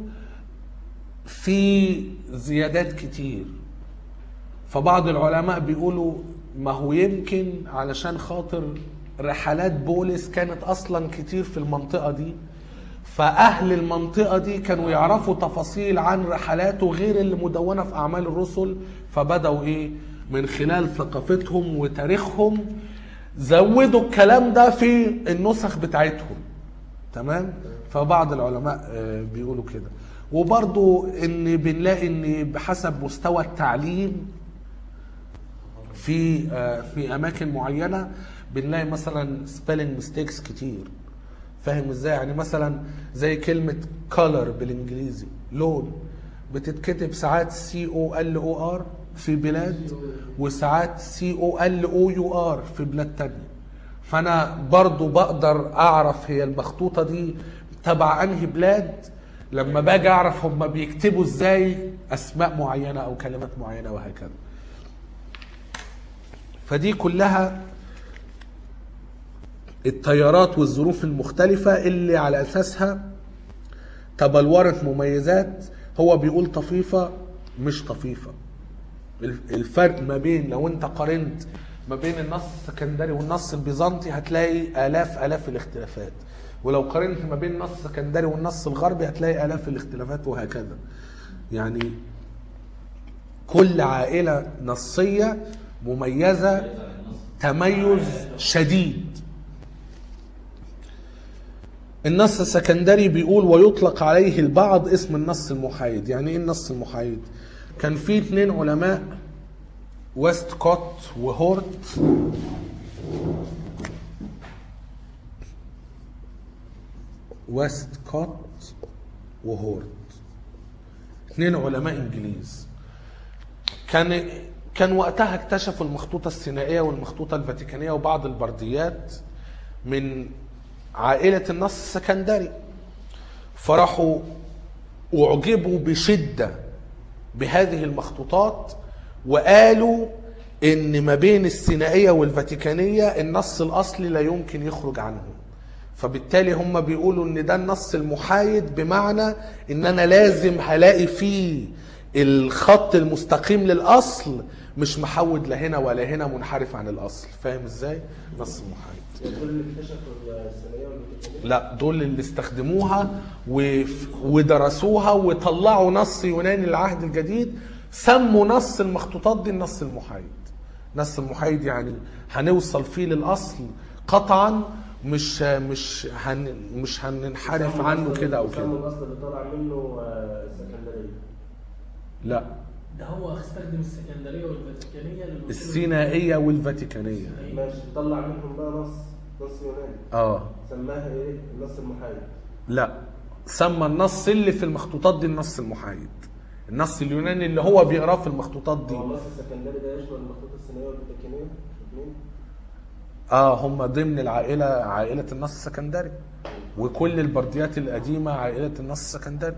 فيه زيادات كتير فبعض العلماء بيقولوا ما هو يمكن علشان خاطر رحلات بولس كانت اصلا كتير في المنطقه دي فاهل المنطقه دي كانوا يعرفوا تفاصيل عن رحلاته غير اللي مدونه في اعمال الرسل فبداوا ايه من خلال ثقافتهم وتاريخهم زودوا الكلام ده في النسخ بتاعتهم تمام فبعض العلماء آه، بيقولوا كده وبرضو ان بنلاقي ان بحسب مستوى التعليم في آه، في اماكن معينه بنلاقي مثلا سبيلنج ميستيكس كتير فاهم ازاي يعني مثلا زي كلمه color بالانجليزي لون بتتكتب ساعات سي او ال او ار في بلاد وساعات سي او ال او يو ار في بلاد تانية فانا برضو بقدر اعرف هي المخطوطه دي تبع انهي بلاد لما باجي اعرف هم بيكتبوا ازاي اسماء معينه او كلمات معينه وهكذا فدي كلها التيارات والظروف المختلفة اللي على أساسها تبلورت مميزات هو بيقول طفيفة مش طفيفة الفرق ما بين لو انت قارنت ما بين النص السكندري والنص البيزنطي هتلاقي آلاف آلاف الاختلافات ولو قارنت ما بين النص السكندري والنص الغربي هتلاقي آلاف الاختلافات وهكذا يعني كل عائلة نصية مميزة تميز شديد النص السكندري بيقول ويطلق عليه البعض اسم النص المحايد يعني ايه النص المحايد كان في اتنين علماء ويست كوت وهورت ويست كوت وهورت اتنين علماء انجليز كان كان وقتها اكتشفوا المخطوطة السينائية والمخطوطة الفاتيكانية وبعض البرديات من عائلة النص السكندري فراحوا أعجبوا بشدة بهذه المخطوطات وقالوا إن ما بين السينائية والفاتيكانية النص الأصلي لا يمكن يخرج عنهم فبالتالي هم بيقولوا ان ده النص المحايد بمعنى ان انا لازم هلاقي فيه الخط المستقيم للاصل مش محود لا هنا ولا هنا منحرف عن الاصل فاهم ازاي نص محايد دول اللي اكتشفوا الثانويه والفاتيكانيه لا دول اللي استخدموها و... ودرسوها وطلعوا نص يوناني للعهد الجديد سموا نص المخطوطات دي النص المحايد نص المحايد يعني هنوصل فيه للاصل قطعا مش مش هن مش هننحرف عنه كده او كده الاصل اللي طالع منه آه، السكندريه لا ده هو استخدم السكندريه والفاتيكانيه للوصول السينائيه والفاتيكانيه ماشي طلع منهم بقى نص نص يوناني اه سماها ايه النص المحايد لا سمى النص اللي في المخطوطات دي النص المحايد النص اليوناني اللي هو بيقراه في المخطوطات دي هو النص السكندري ده يشمل المخطوط السينائيه والفاتيكانيه الاثنين اه هم ضمن العائله عائله النص السكندري وكل البرديات القديمه عائله النص السكندري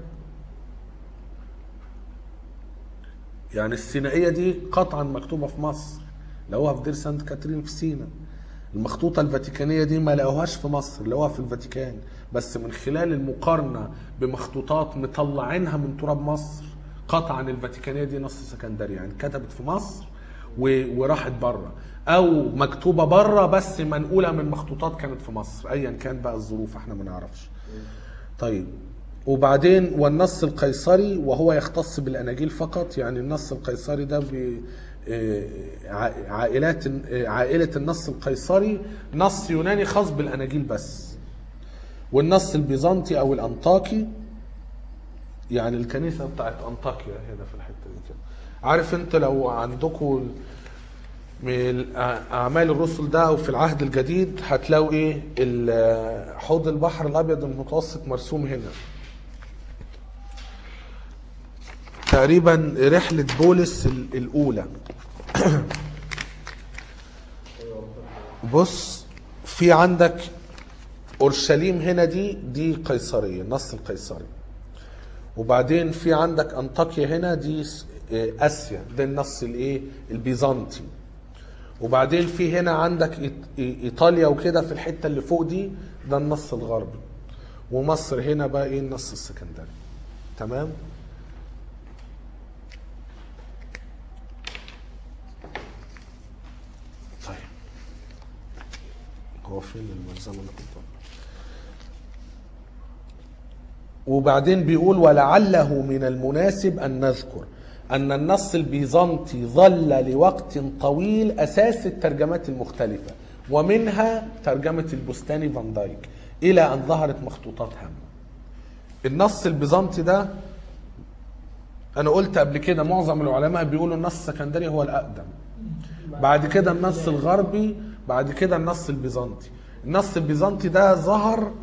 يعني السينائيه دي قطعا مكتوبه في مصر لقوها في دير سانت كاترين في سينا المخطوطة الفاتيكانية دي ما لقوهاش في مصر لقوها في الفاتيكان بس من خلال المقارنة بمخطوطات مطلعينها من تراب مصر قطعا الفاتيكانية دي نص سكندري يعني كتبت في مصر و- وراحت بره او مكتوبة بره بس منقولة من مخطوطات كانت في مصر ايا كان بقى الظروف احنا ما نعرفش طيب وبعدين والنص القيصري وهو يختص بالاناجيل فقط يعني النص القيصري ده ب آه، ع- عائلات آه، عائله النص القيصري نص يوناني خاص بالاناجيل بس والنص البيزنطي او الانطاكي يعني الكنيسه بتاعت انطاكيا هنا في الحته دي كده عارف انت لو عندكم من اعمال الرسل ده او في العهد الجديد هتلاقوا ايه ال- حوض البحر الابيض المتوسط مرسوم هنا تقريبا رحله بولس ال- الاولى بص في عندك اورشليم هنا دي دي قيصريه النص القيصري وبعدين في عندك انطاكيا هنا دي س- آه، اسيا ده النص الايه البيزنطي وبعدين في هنا عندك إيط- إي- ايطاليا وكده في الحته اللي فوق دي ده النص الغربي ومصر هنا بقى ايه النص السكندري تمام طيب هو فين الملزمه اللي كنت وبعدين بيقول ولعله من المناسب أن نذكر أن النص البيزنطي ظل لوقت طويل أساس الترجمات المختلفة ومنها ترجمة البستاني فان دايك إلى أن ظهرت مخطوطات هامة النص البيزنطي ده أنا قلت قبل كده معظم العلماء بيقولوا النص السكندري هو الأقدم بعد كده النص الغربي بعد كده النص البيزنطي النص البيزنطي ده ظهر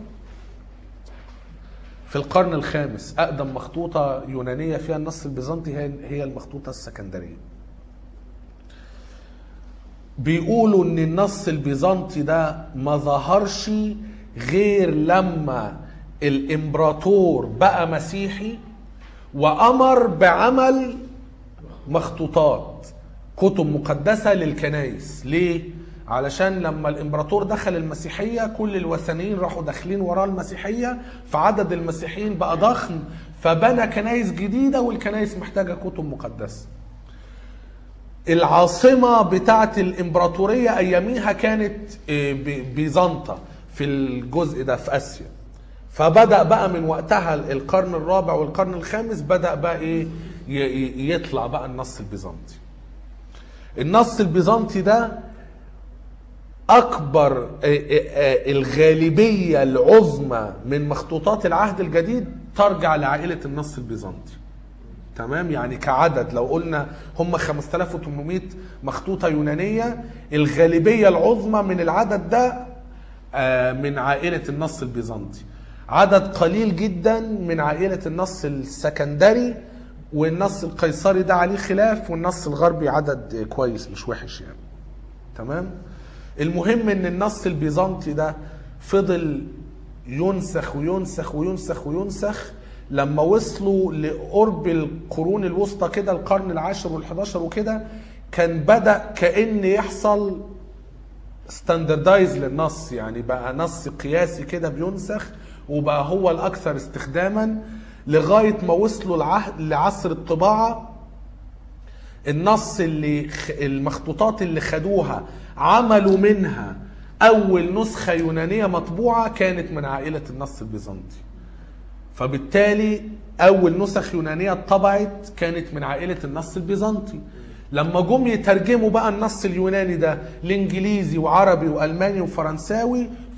في القرن الخامس أقدم مخطوطة يونانية فيها النص البيزنطي هي هي المخطوطة السكندرية. بيقولوا إن النص البيزنطي ده ما ظهرش غير لما الإمبراطور بقى مسيحي وأمر بعمل مخطوطات كتب مقدسة للكنائس ليه؟ علشان لما الامبراطور دخل المسيحية كل الوثنيين راحوا داخلين وراه المسيحية فعدد المسيحيين بقى ضخم فبنى كنائس جديدة والكنائس محتاجة كتب مقدسة العاصمة بتاعت الإمبراطورية أياميها كانت آه، ب- بيزنطة في الجزء ده في آسيا فبدأ بقى من وقتها القرن الرابع والقرن الخامس بدأ بقى إيه ي- ي- يطلع بقى النص البيزنطي النص البيزنطي ده اكبر آه، آه، آه، الغالبيه العظمى من مخطوطات العهد الجديد ترجع لعائله النص البيزنطي تمام يعني كعدد لو قلنا هم 5800 مخطوطه يونانيه الغالبيه العظمى من العدد ده آه، من عائله النص البيزنطي عدد قليل جدا من عائله النص السكندري والنص القيصري ده عليه خلاف والنص الغربي عدد آه، كويس مش وحش يعني تمام المهم ان النص البيزنطي ده فضل ينسخ وينسخ وينسخ وينسخ لما وصلوا لقرب القرون الوسطى كده القرن العاشر والحداشر وكده كان بدأ كأن يحصل ستاندردايز للنص يعني بقى نص قياسي كده بينسخ وبقى هو الأكثر استخداما لغاية ما وصلوا العهد لعصر الطباعة النص اللي خ- المخطوطات اللي خدوها عملوا منها اول نسخه يونانيه مطبوعه كانت من عائله النص البيزنطي فبالتالي اول نسخ يونانيه اتطبعت كانت من عائله النص البيزنطي لما جم يترجموا بقى النص اليوناني ده لانجليزي وعربي والماني وفرنساوي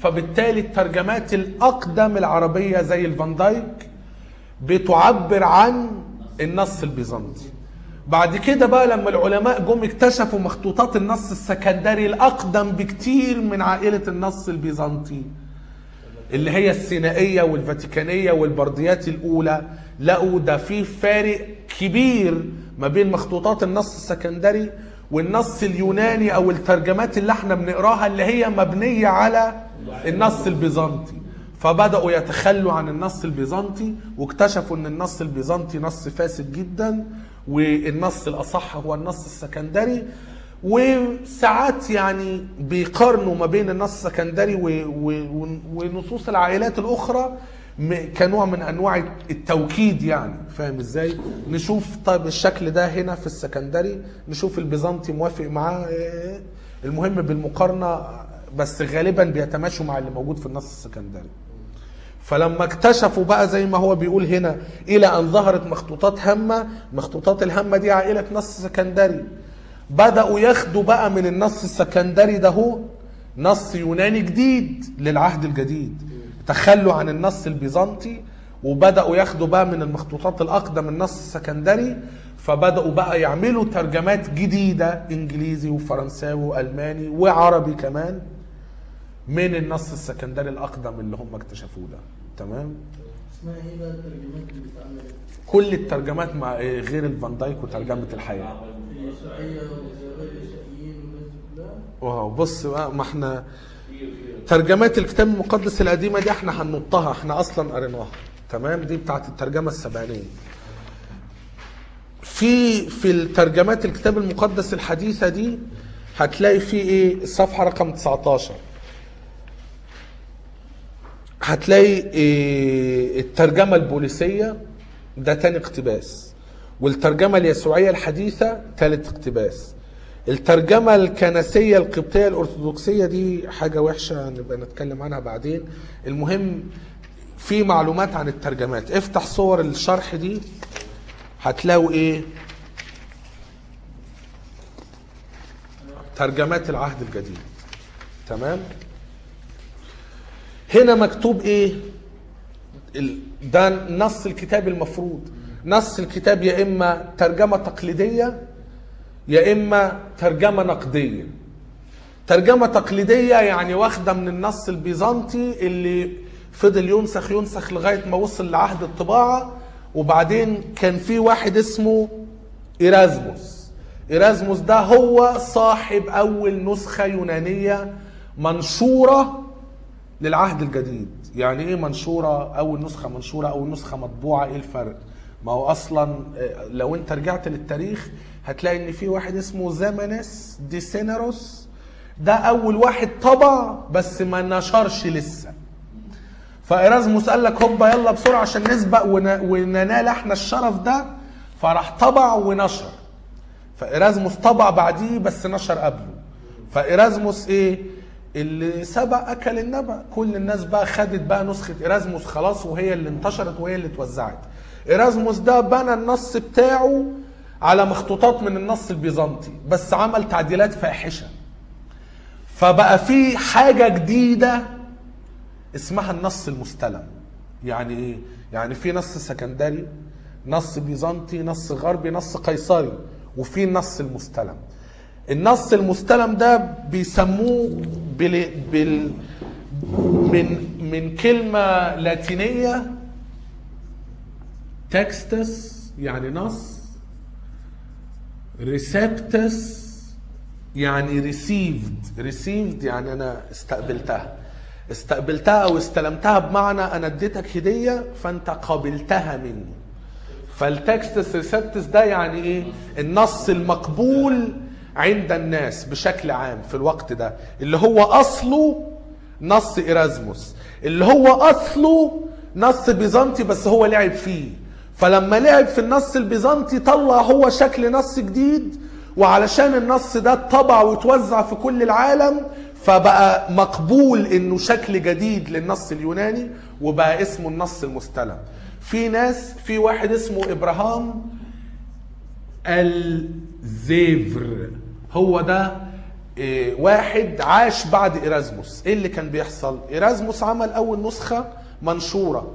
فبالتالي الترجمات الاقدم العربيه زي الفان دايك بتعبر عن النص البيزنطي بعد كده بقى لما العلماء جم اكتشفوا مخطوطات النص السكندري الاقدم بكتير من عائله النص البيزنطي اللي هي السينائيه والفاتيكانيه والبرديات الاولى لقوا ده في فارق كبير ما بين مخطوطات النص السكندري والنص اليوناني او الترجمات اللي احنا بنقراها اللي هي مبنيه على النص البيزنطي فبداوا يتخلوا عن النص البيزنطي واكتشفوا ان النص البيزنطي نص فاسد جدا والنص الاصح هو النص السكندري وساعات يعني بيقارنوا ما بين النص السكندري و- و- و- ونصوص العائلات الاخرى م- كنوع من انواع التوكيد يعني فاهم ازاي نشوف طيب الشكل ده هنا في السكندري نشوف البيزنطي موافق معاه إيه. المهم بالمقارنه بس غالبا بيتماشوا مع اللي موجود في النص السكندري فلما اكتشفوا بقى زي ما هو بيقول هنا الى ان ظهرت مخطوطات هامه مخطوطات الهامه دي عائله نص سكندري بداوا ياخدوا بقى من النص السكندري ده هو نص يوناني جديد للعهد الجديد تخلوا عن النص البيزنطي وبداوا ياخدوا بقى من المخطوطات الاقدم النص السكندري فبداوا بقى يعملوا ترجمات جديده انجليزي وفرنساوي والماني وعربي كمان من النص السكندري الاقدم اللي هم اكتشفوه ده تمام اسمها ايه بقى الترجمات اللي بتتعمل كل الترجمات مع إيه، غير الفان دايك وترجمه الحياه اليسوعية والغير اليسوعيين والناس دي كلها واو بص بقى ما احنا ترجمات الكتاب المقدس القديمه دي احنا هننطها احنا اصلا قريناها تمام دي بتاعت الترجمه السبعينيه في في الترجمات الكتاب المقدس الحديثه دي هتلاقي في ايه الصفحه رقم 19 هتلاقي إيه الترجمه البوليسيه ده تاني اقتباس والترجمه اليسوعيه الحديثه تالت اقتباس الترجمه الكنسيه القبطيه الارثوذكسيه دي حاجه وحشه نبقى نتكلم عنها بعدين المهم في معلومات عن الترجمات افتح صور الشرح دي هتلاقوا ايه ترجمات العهد الجديد تمام هنا مكتوب ايه ال- ده نص الكتاب المفروض نص الكتاب يا اما ترجمه تقليديه يا اما ترجمه نقديه ترجمه تقليديه يعني واخده من النص البيزنطي اللي فضل ينسخ ينسخ لغايه ما وصل لعهد الطباعه وبعدين كان في واحد اسمه إيرازموس إيرازموس ده هو صاحب أول نسخة يونانية منشورة للعهد الجديد يعني ايه منشورة اول نسخة منشورة او نسخة مطبوعة ايه الفرق ما هو اصلا آه، لو انت رجعت للتاريخ هتلاقي ان في واحد اسمه زمنس ديسينروس ده اول واحد طبع بس ما نشرش لسه فإرازموس قال لك هوبا يلا بسرعة عشان نسبق ون- وننال احنا الشرف ده فراح طبع ونشر فإرازموس طبع بعديه بس نشر قبله فإرازموس ايه اللي سبق اكل النبأ كل الناس بقى خدت بقى نسخة إرازموس خلاص وهي اللي انتشرت وهي اللي اتوزعت إرازموس ده بنى النص بتاعه على مخطوطات من النص البيزنطي بس عمل تعديلات فاحشة فبقى في حاجة جديدة اسمها النص المستلم يعني ايه يعني في نص سكندري نص بيزنطي نص غربي نص قيصري وفي النص المستلم النص المستلم ده بيسموه بال... بال... من من كلمة لاتينية تكستس يعني نص ريسبتس يعني ريسيفد ريسيفد يعني انا استقبلتها استقبلتها او استلمتها بمعنى انا اديتك هديه فانت قابلتها مني فالتكستس ريسبتس ده يعني ايه النص المقبول عند الناس بشكل عام في الوقت ده اللي هو اصله نص ايرازموس اللي هو اصله نص بيزنطي بس هو لعب فيه فلما لعب في النص البيزنطي طلع هو شكل نص جديد وعلشان النص ده اتطبع وتوزع في كل العالم فبقى مقبول انه شكل جديد للنص اليوناني وبقى اسمه النص المستلم في ناس في واحد اسمه ابراهام الزيفر هو ده إيه، واحد عاش بعد إيرازموس إيه اللي كان بيحصل إيرازموس عمل أول نسخة منشورة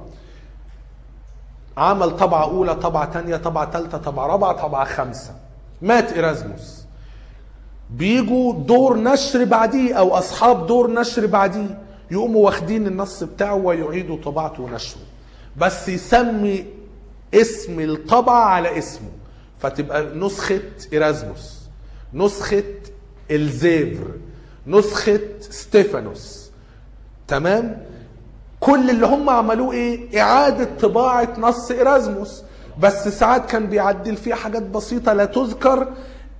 عمل طبعة أولى طبعة تانية طبعة تالتة طبعة رابعة طبعة خمسة مات إيرازموس بيجوا دور نشر بعديه أو أصحاب دور نشر بعديه يقوموا واخدين النص بتاعه ويعيدوا طباعته ونشره بس يسمي اسم الطبعة على اسمه فتبقى نسخة إيرازموس نسخة الزيفر نسخة ستيفانوس تمام كل اللي هم عملوه ايه اعادة طباعة نص ايرازموس بس ساعات كان بيعدل فيه حاجات بسيطة لا تذكر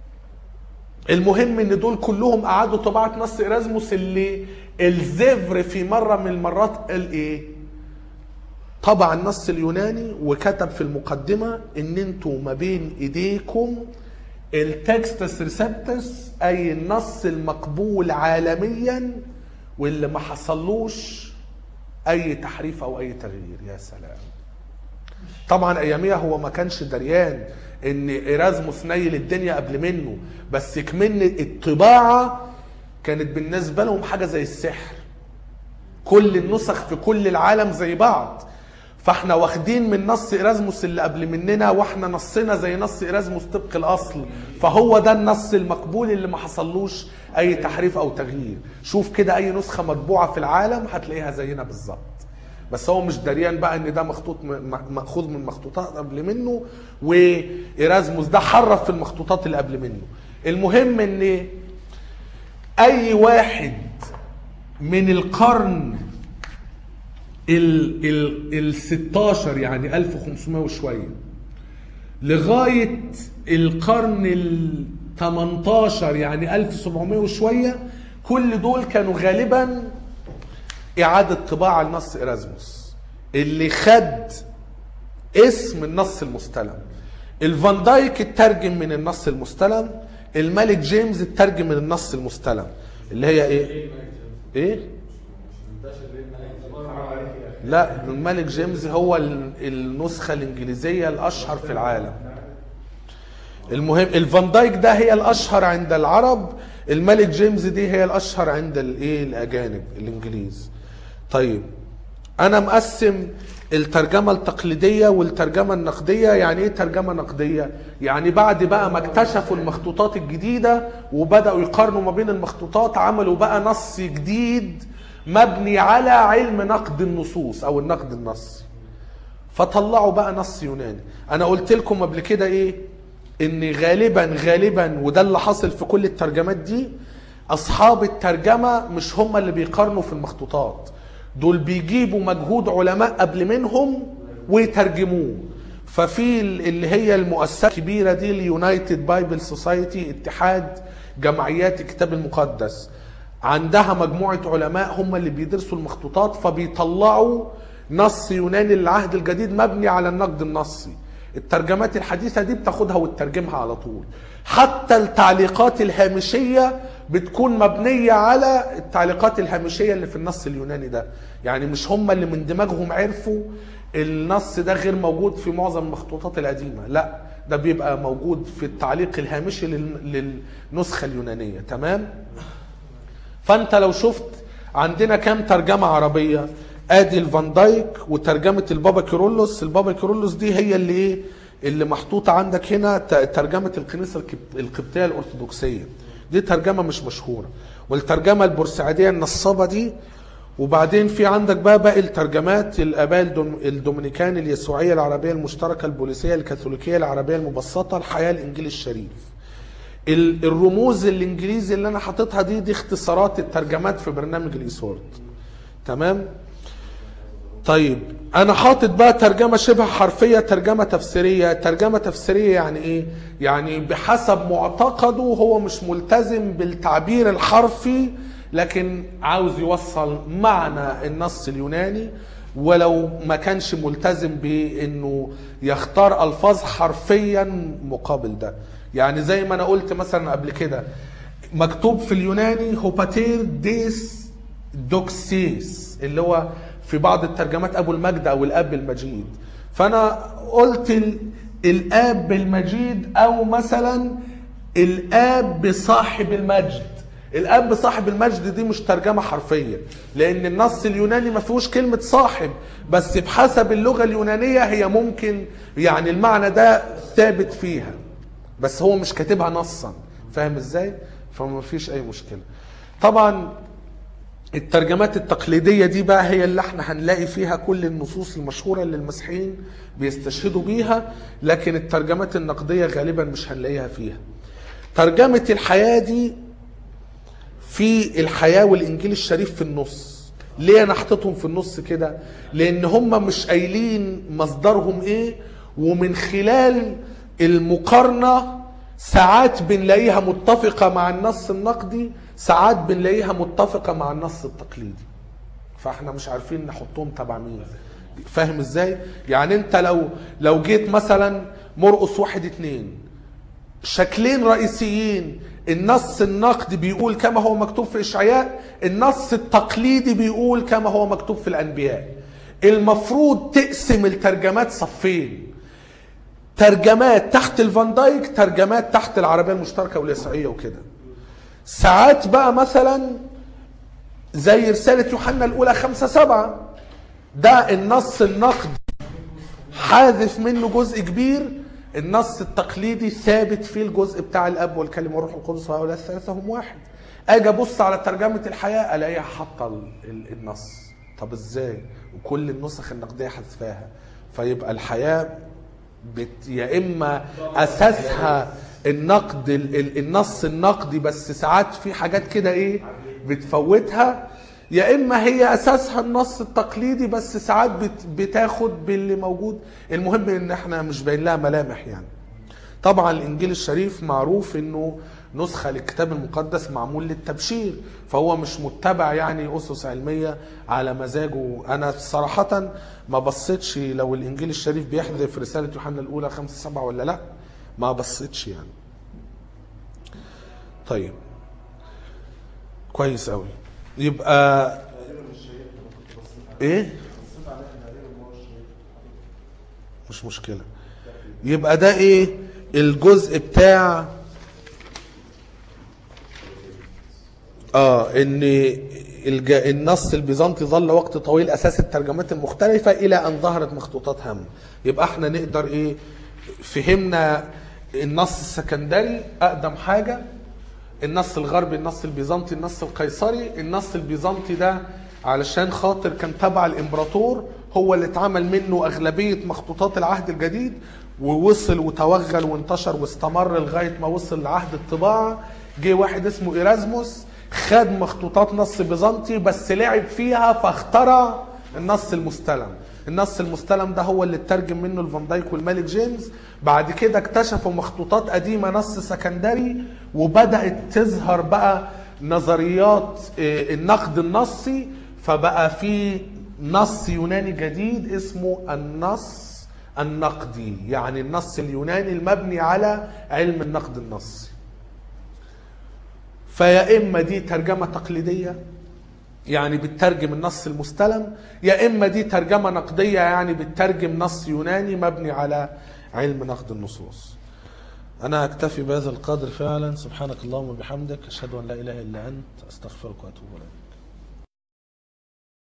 المهم ان دول كلهم اعادوا طباعة نص ايرازموس اللي الزفر في مرة من المرات قال ايه طبع النص اليوناني وكتب في المقدمة ان انتوا ما بين ايديكم التكستس ريسبتس اي النص المقبول عالميا واللي ما حصلوش اي تحريف او اي تغيير يا سلام طبعا اياميها هو ما كانش دريان ان ايرازموس نيل الدنيا قبل منه بس كمان الطباعه كانت بالنسبه لهم حاجه زي السحر كل النسخ في كل العالم زي بعض فاحنا واخدين من نص ايرازموس اللي قبل مننا واحنا نصنا زي نص ايرازموس طبق الاصل فهو ده النص المقبول اللي ما حصلوش اي تحريف او تغيير شوف كده اي نسخه مطبوعه في العالم هتلاقيها زينا بالظبط بس هو مش دريان بقى ان ده مخطوط م- م- ماخوذ من مخطوطات قبل منه وايرازموس ده حرف في المخطوطات اللي قبل منه المهم ان اي واحد من القرن ال ال ال 16 يعني 1500 وشويه لغايه القرن ال 18 يعني 1700 وشويه كل دول كانوا غالبا اعاده طباعه لنص ايرازموس اللي خد اسم النص المستلم الفان دايك اترجم من النص المستلم الملك جيمس اترجم من النص المستلم اللي هي ايه ايه لا الملك جيمس هو ال- النسخة الإنجليزية الأشهر في العالم المهم الفان دايك ده هي الأشهر عند العرب الملك جيمس دي هي الأشهر عند الإيه الأجانب الإنجليز طيب أنا مقسم الترجمة التقليدية والترجمة النقدية يعني إيه ترجمة نقدية؟ يعني بعد بقى ما اكتشفوا المخطوطات الجديدة وبدأوا يقارنوا ما بين المخطوطات عملوا بقى نص جديد مبني على علم نقد النصوص او النقد النصي فطلعوا بقى نص يوناني انا قلت لكم قبل كده ايه ان غالبا غالبا وده اللي حاصل في كل الترجمات دي اصحاب الترجمه مش هم اللي بيقارنوا في المخطوطات دول بيجيبوا مجهود علماء قبل منهم ويترجموه ففي اللي هي المؤسسه الكبيره دي اليونايتد بايبل سوسايتي اتحاد جمعيات الكتاب المقدس عندها مجموعة علماء هم اللي بيدرسوا المخطوطات فبيطلعوا نص يوناني للعهد الجديد مبني على النقد النصي الترجمات الحديثة دي بتاخدها وتترجمها على طول حتى التعليقات الهامشية بتكون مبنية على التعليقات الهامشية اللي في النص اليوناني ده يعني مش هم اللي من دماغهم عرفوا النص ده غير موجود في معظم المخطوطات القديمة لا ده بيبقى موجود في التعليق الهامشي لل- للنسخة اليونانية تمام؟ فانت لو شفت عندنا كام ترجمة عربية ادي الفان دايك وترجمة البابا كيرلس البابا كيرلس دي هي اللي ايه اللي محطوطة عندك هنا ت- ترجمة الكنيسة الكب- القبطية الأرثوذكسية دي ترجمة مش مشهورة والترجمة البورسعيدية النصابة دي وبعدين في عندك بقى باقي الترجمات الآباء الدوم- الدومينيكان اليسوعية العربية المشتركة البوليسية الكاثوليكية العربية المبسطة الحياة الإنجيل الشريف ال- الرموز الانجليزي اللي انا حاططها دي دي اختصارات الترجمات في برنامج الايسورد تمام طيب انا حاطط بقى ترجمه شبه حرفيه ترجمه تفسيريه ترجمه تفسيريه يعني ايه يعني بحسب معتقده هو مش ملتزم بالتعبير الحرفي لكن عاوز يوصل معنى النص اليوناني ولو ما كانش ملتزم بانه يختار الفاظ حرفيا مقابل ده يعني زي ما انا قلت مثلا قبل كده مكتوب في اليوناني هوباتير ديس دوكسيس اللي هو في بعض الترجمات ابو المجد او الاب المجيد فانا قلت ال- الاب المجيد او مثلا الاب صاحب المجد الاب صاحب المجد دي مش ترجمه حرفيه لان النص اليوناني ما فيهوش كلمه صاحب بس بحسب اللغه اليونانيه هي ممكن يعني المعنى ده ثابت فيها بس هو مش كاتبها نصا فاهم ازاي فما فيش اي مشكله طبعا الترجمات التقليدية دي بقى هي اللي احنا هنلاقي فيها كل النصوص المشهورة اللي المسيحيين بيستشهدوا بيها لكن الترجمات النقدية غالبا مش هنلاقيها فيها ترجمة الحياة دي في الحياة والإنجيل الشريف في النص ليه أنا حطيتهم في النص كده لأن هم مش قايلين مصدرهم إيه ومن خلال المقارنة ساعات بنلاقيها متفقة مع النص النقدي ساعات بنلاقيها متفقة مع النص التقليدي فاحنا مش عارفين نحطهم تبع مين فاهم ازاي يعني انت لو لو جيت مثلا مرقص واحد اتنين شكلين رئيسيين النص النقدي بيقول كما هو مكتوب في اشعياء النص التقليدي بيقول كما هو مكتوب في الانبياء المفروض تقسم الترجمات صفين ترجمات تحت الفان دايك ترجمات تحت العربيه المشتركه واليسوعيه وكده ساعات بقى مثلا زي رساله يوحنا الاولى خمسة سبعة ده النص النقدي حاذف منه جزء كبير النص التقليدي ثابت فيه الجزء بتاع الاب والكلمه والروح القدس وهؤلاء الثلاثه هم واحد اجي ابص على ترجمه الحياه الاقيها حاطه ال- ال- النص طب ازاي وكل النسخ النقديه حذفاها فيبقى الحياه بت يا اما اساسها النقد ال- ال- النص النقدي بس ساعات في حاجات كده ايه بتفوتها يا اما هي اساسها النص التقليدي بس ساعات بت بتاخد باللي موجود المهم ان احنا مش باين لها ملامح يعني طبعا الانجيل الشريف معروف انه نسخه للكتاب المقدس معمول للتبشير فهو مش متبع يعني اسس علميه على مزاجه انا صراحه ما بصيتش لو الانجيل الشريف بيحذف رساله يوحنا الاولى خمسة سبعة ولا لا ما بصيتش يعني طيب كويس قوي يبقى ايه مش مشكله يبقى ده ايه الجزء بتاع اه ان الج... النص البيزنطي ظل وقت طويل اساس الترجمات المختلفه الى ان ظهرت مخطوطات هم يبقى احنا نقدر ايه فهمنا النص السكندري اقدم حاجه النص الغربي النص البيزنطي النص القيصري النص البيزنطي ده علشان خاطر كان تبع الامبراطور هو اللي اتعمل منه اغلبيه مخطوطات العهد الجديد ووصل وتوغل وانتشر واستمر لغايه ما وصل لعهد الطباعه جه واحد اسمه ايرازموس خد مخطوطات نص بيزنطي بس لعب فيها فاخترع النص المستلم النص المستلم ده هو اللي اترجم منه الفان دايك والملك جيمس بعد كده اكتشفوا مخطوطات قديمة نص سكندري وبدأت تظهر بقى نظريات آه، النقد النصي فبقى في نص يوناني جديد اسمه النص النقدي يعني النص اليوناني المبني على علم النقد النصي فيا اما دي ترجمه تقليديه يعني بتترجم النص المستلم يا اما دي ترجمه نقديه يعني بتترجم نص يوناني مبني على علم نقد النصوص انا اكتفي بهذا القدر فعلا سبحانك اللهم وبحمدك اشهد ان لا اله الا انت استغفرك واتوب اليك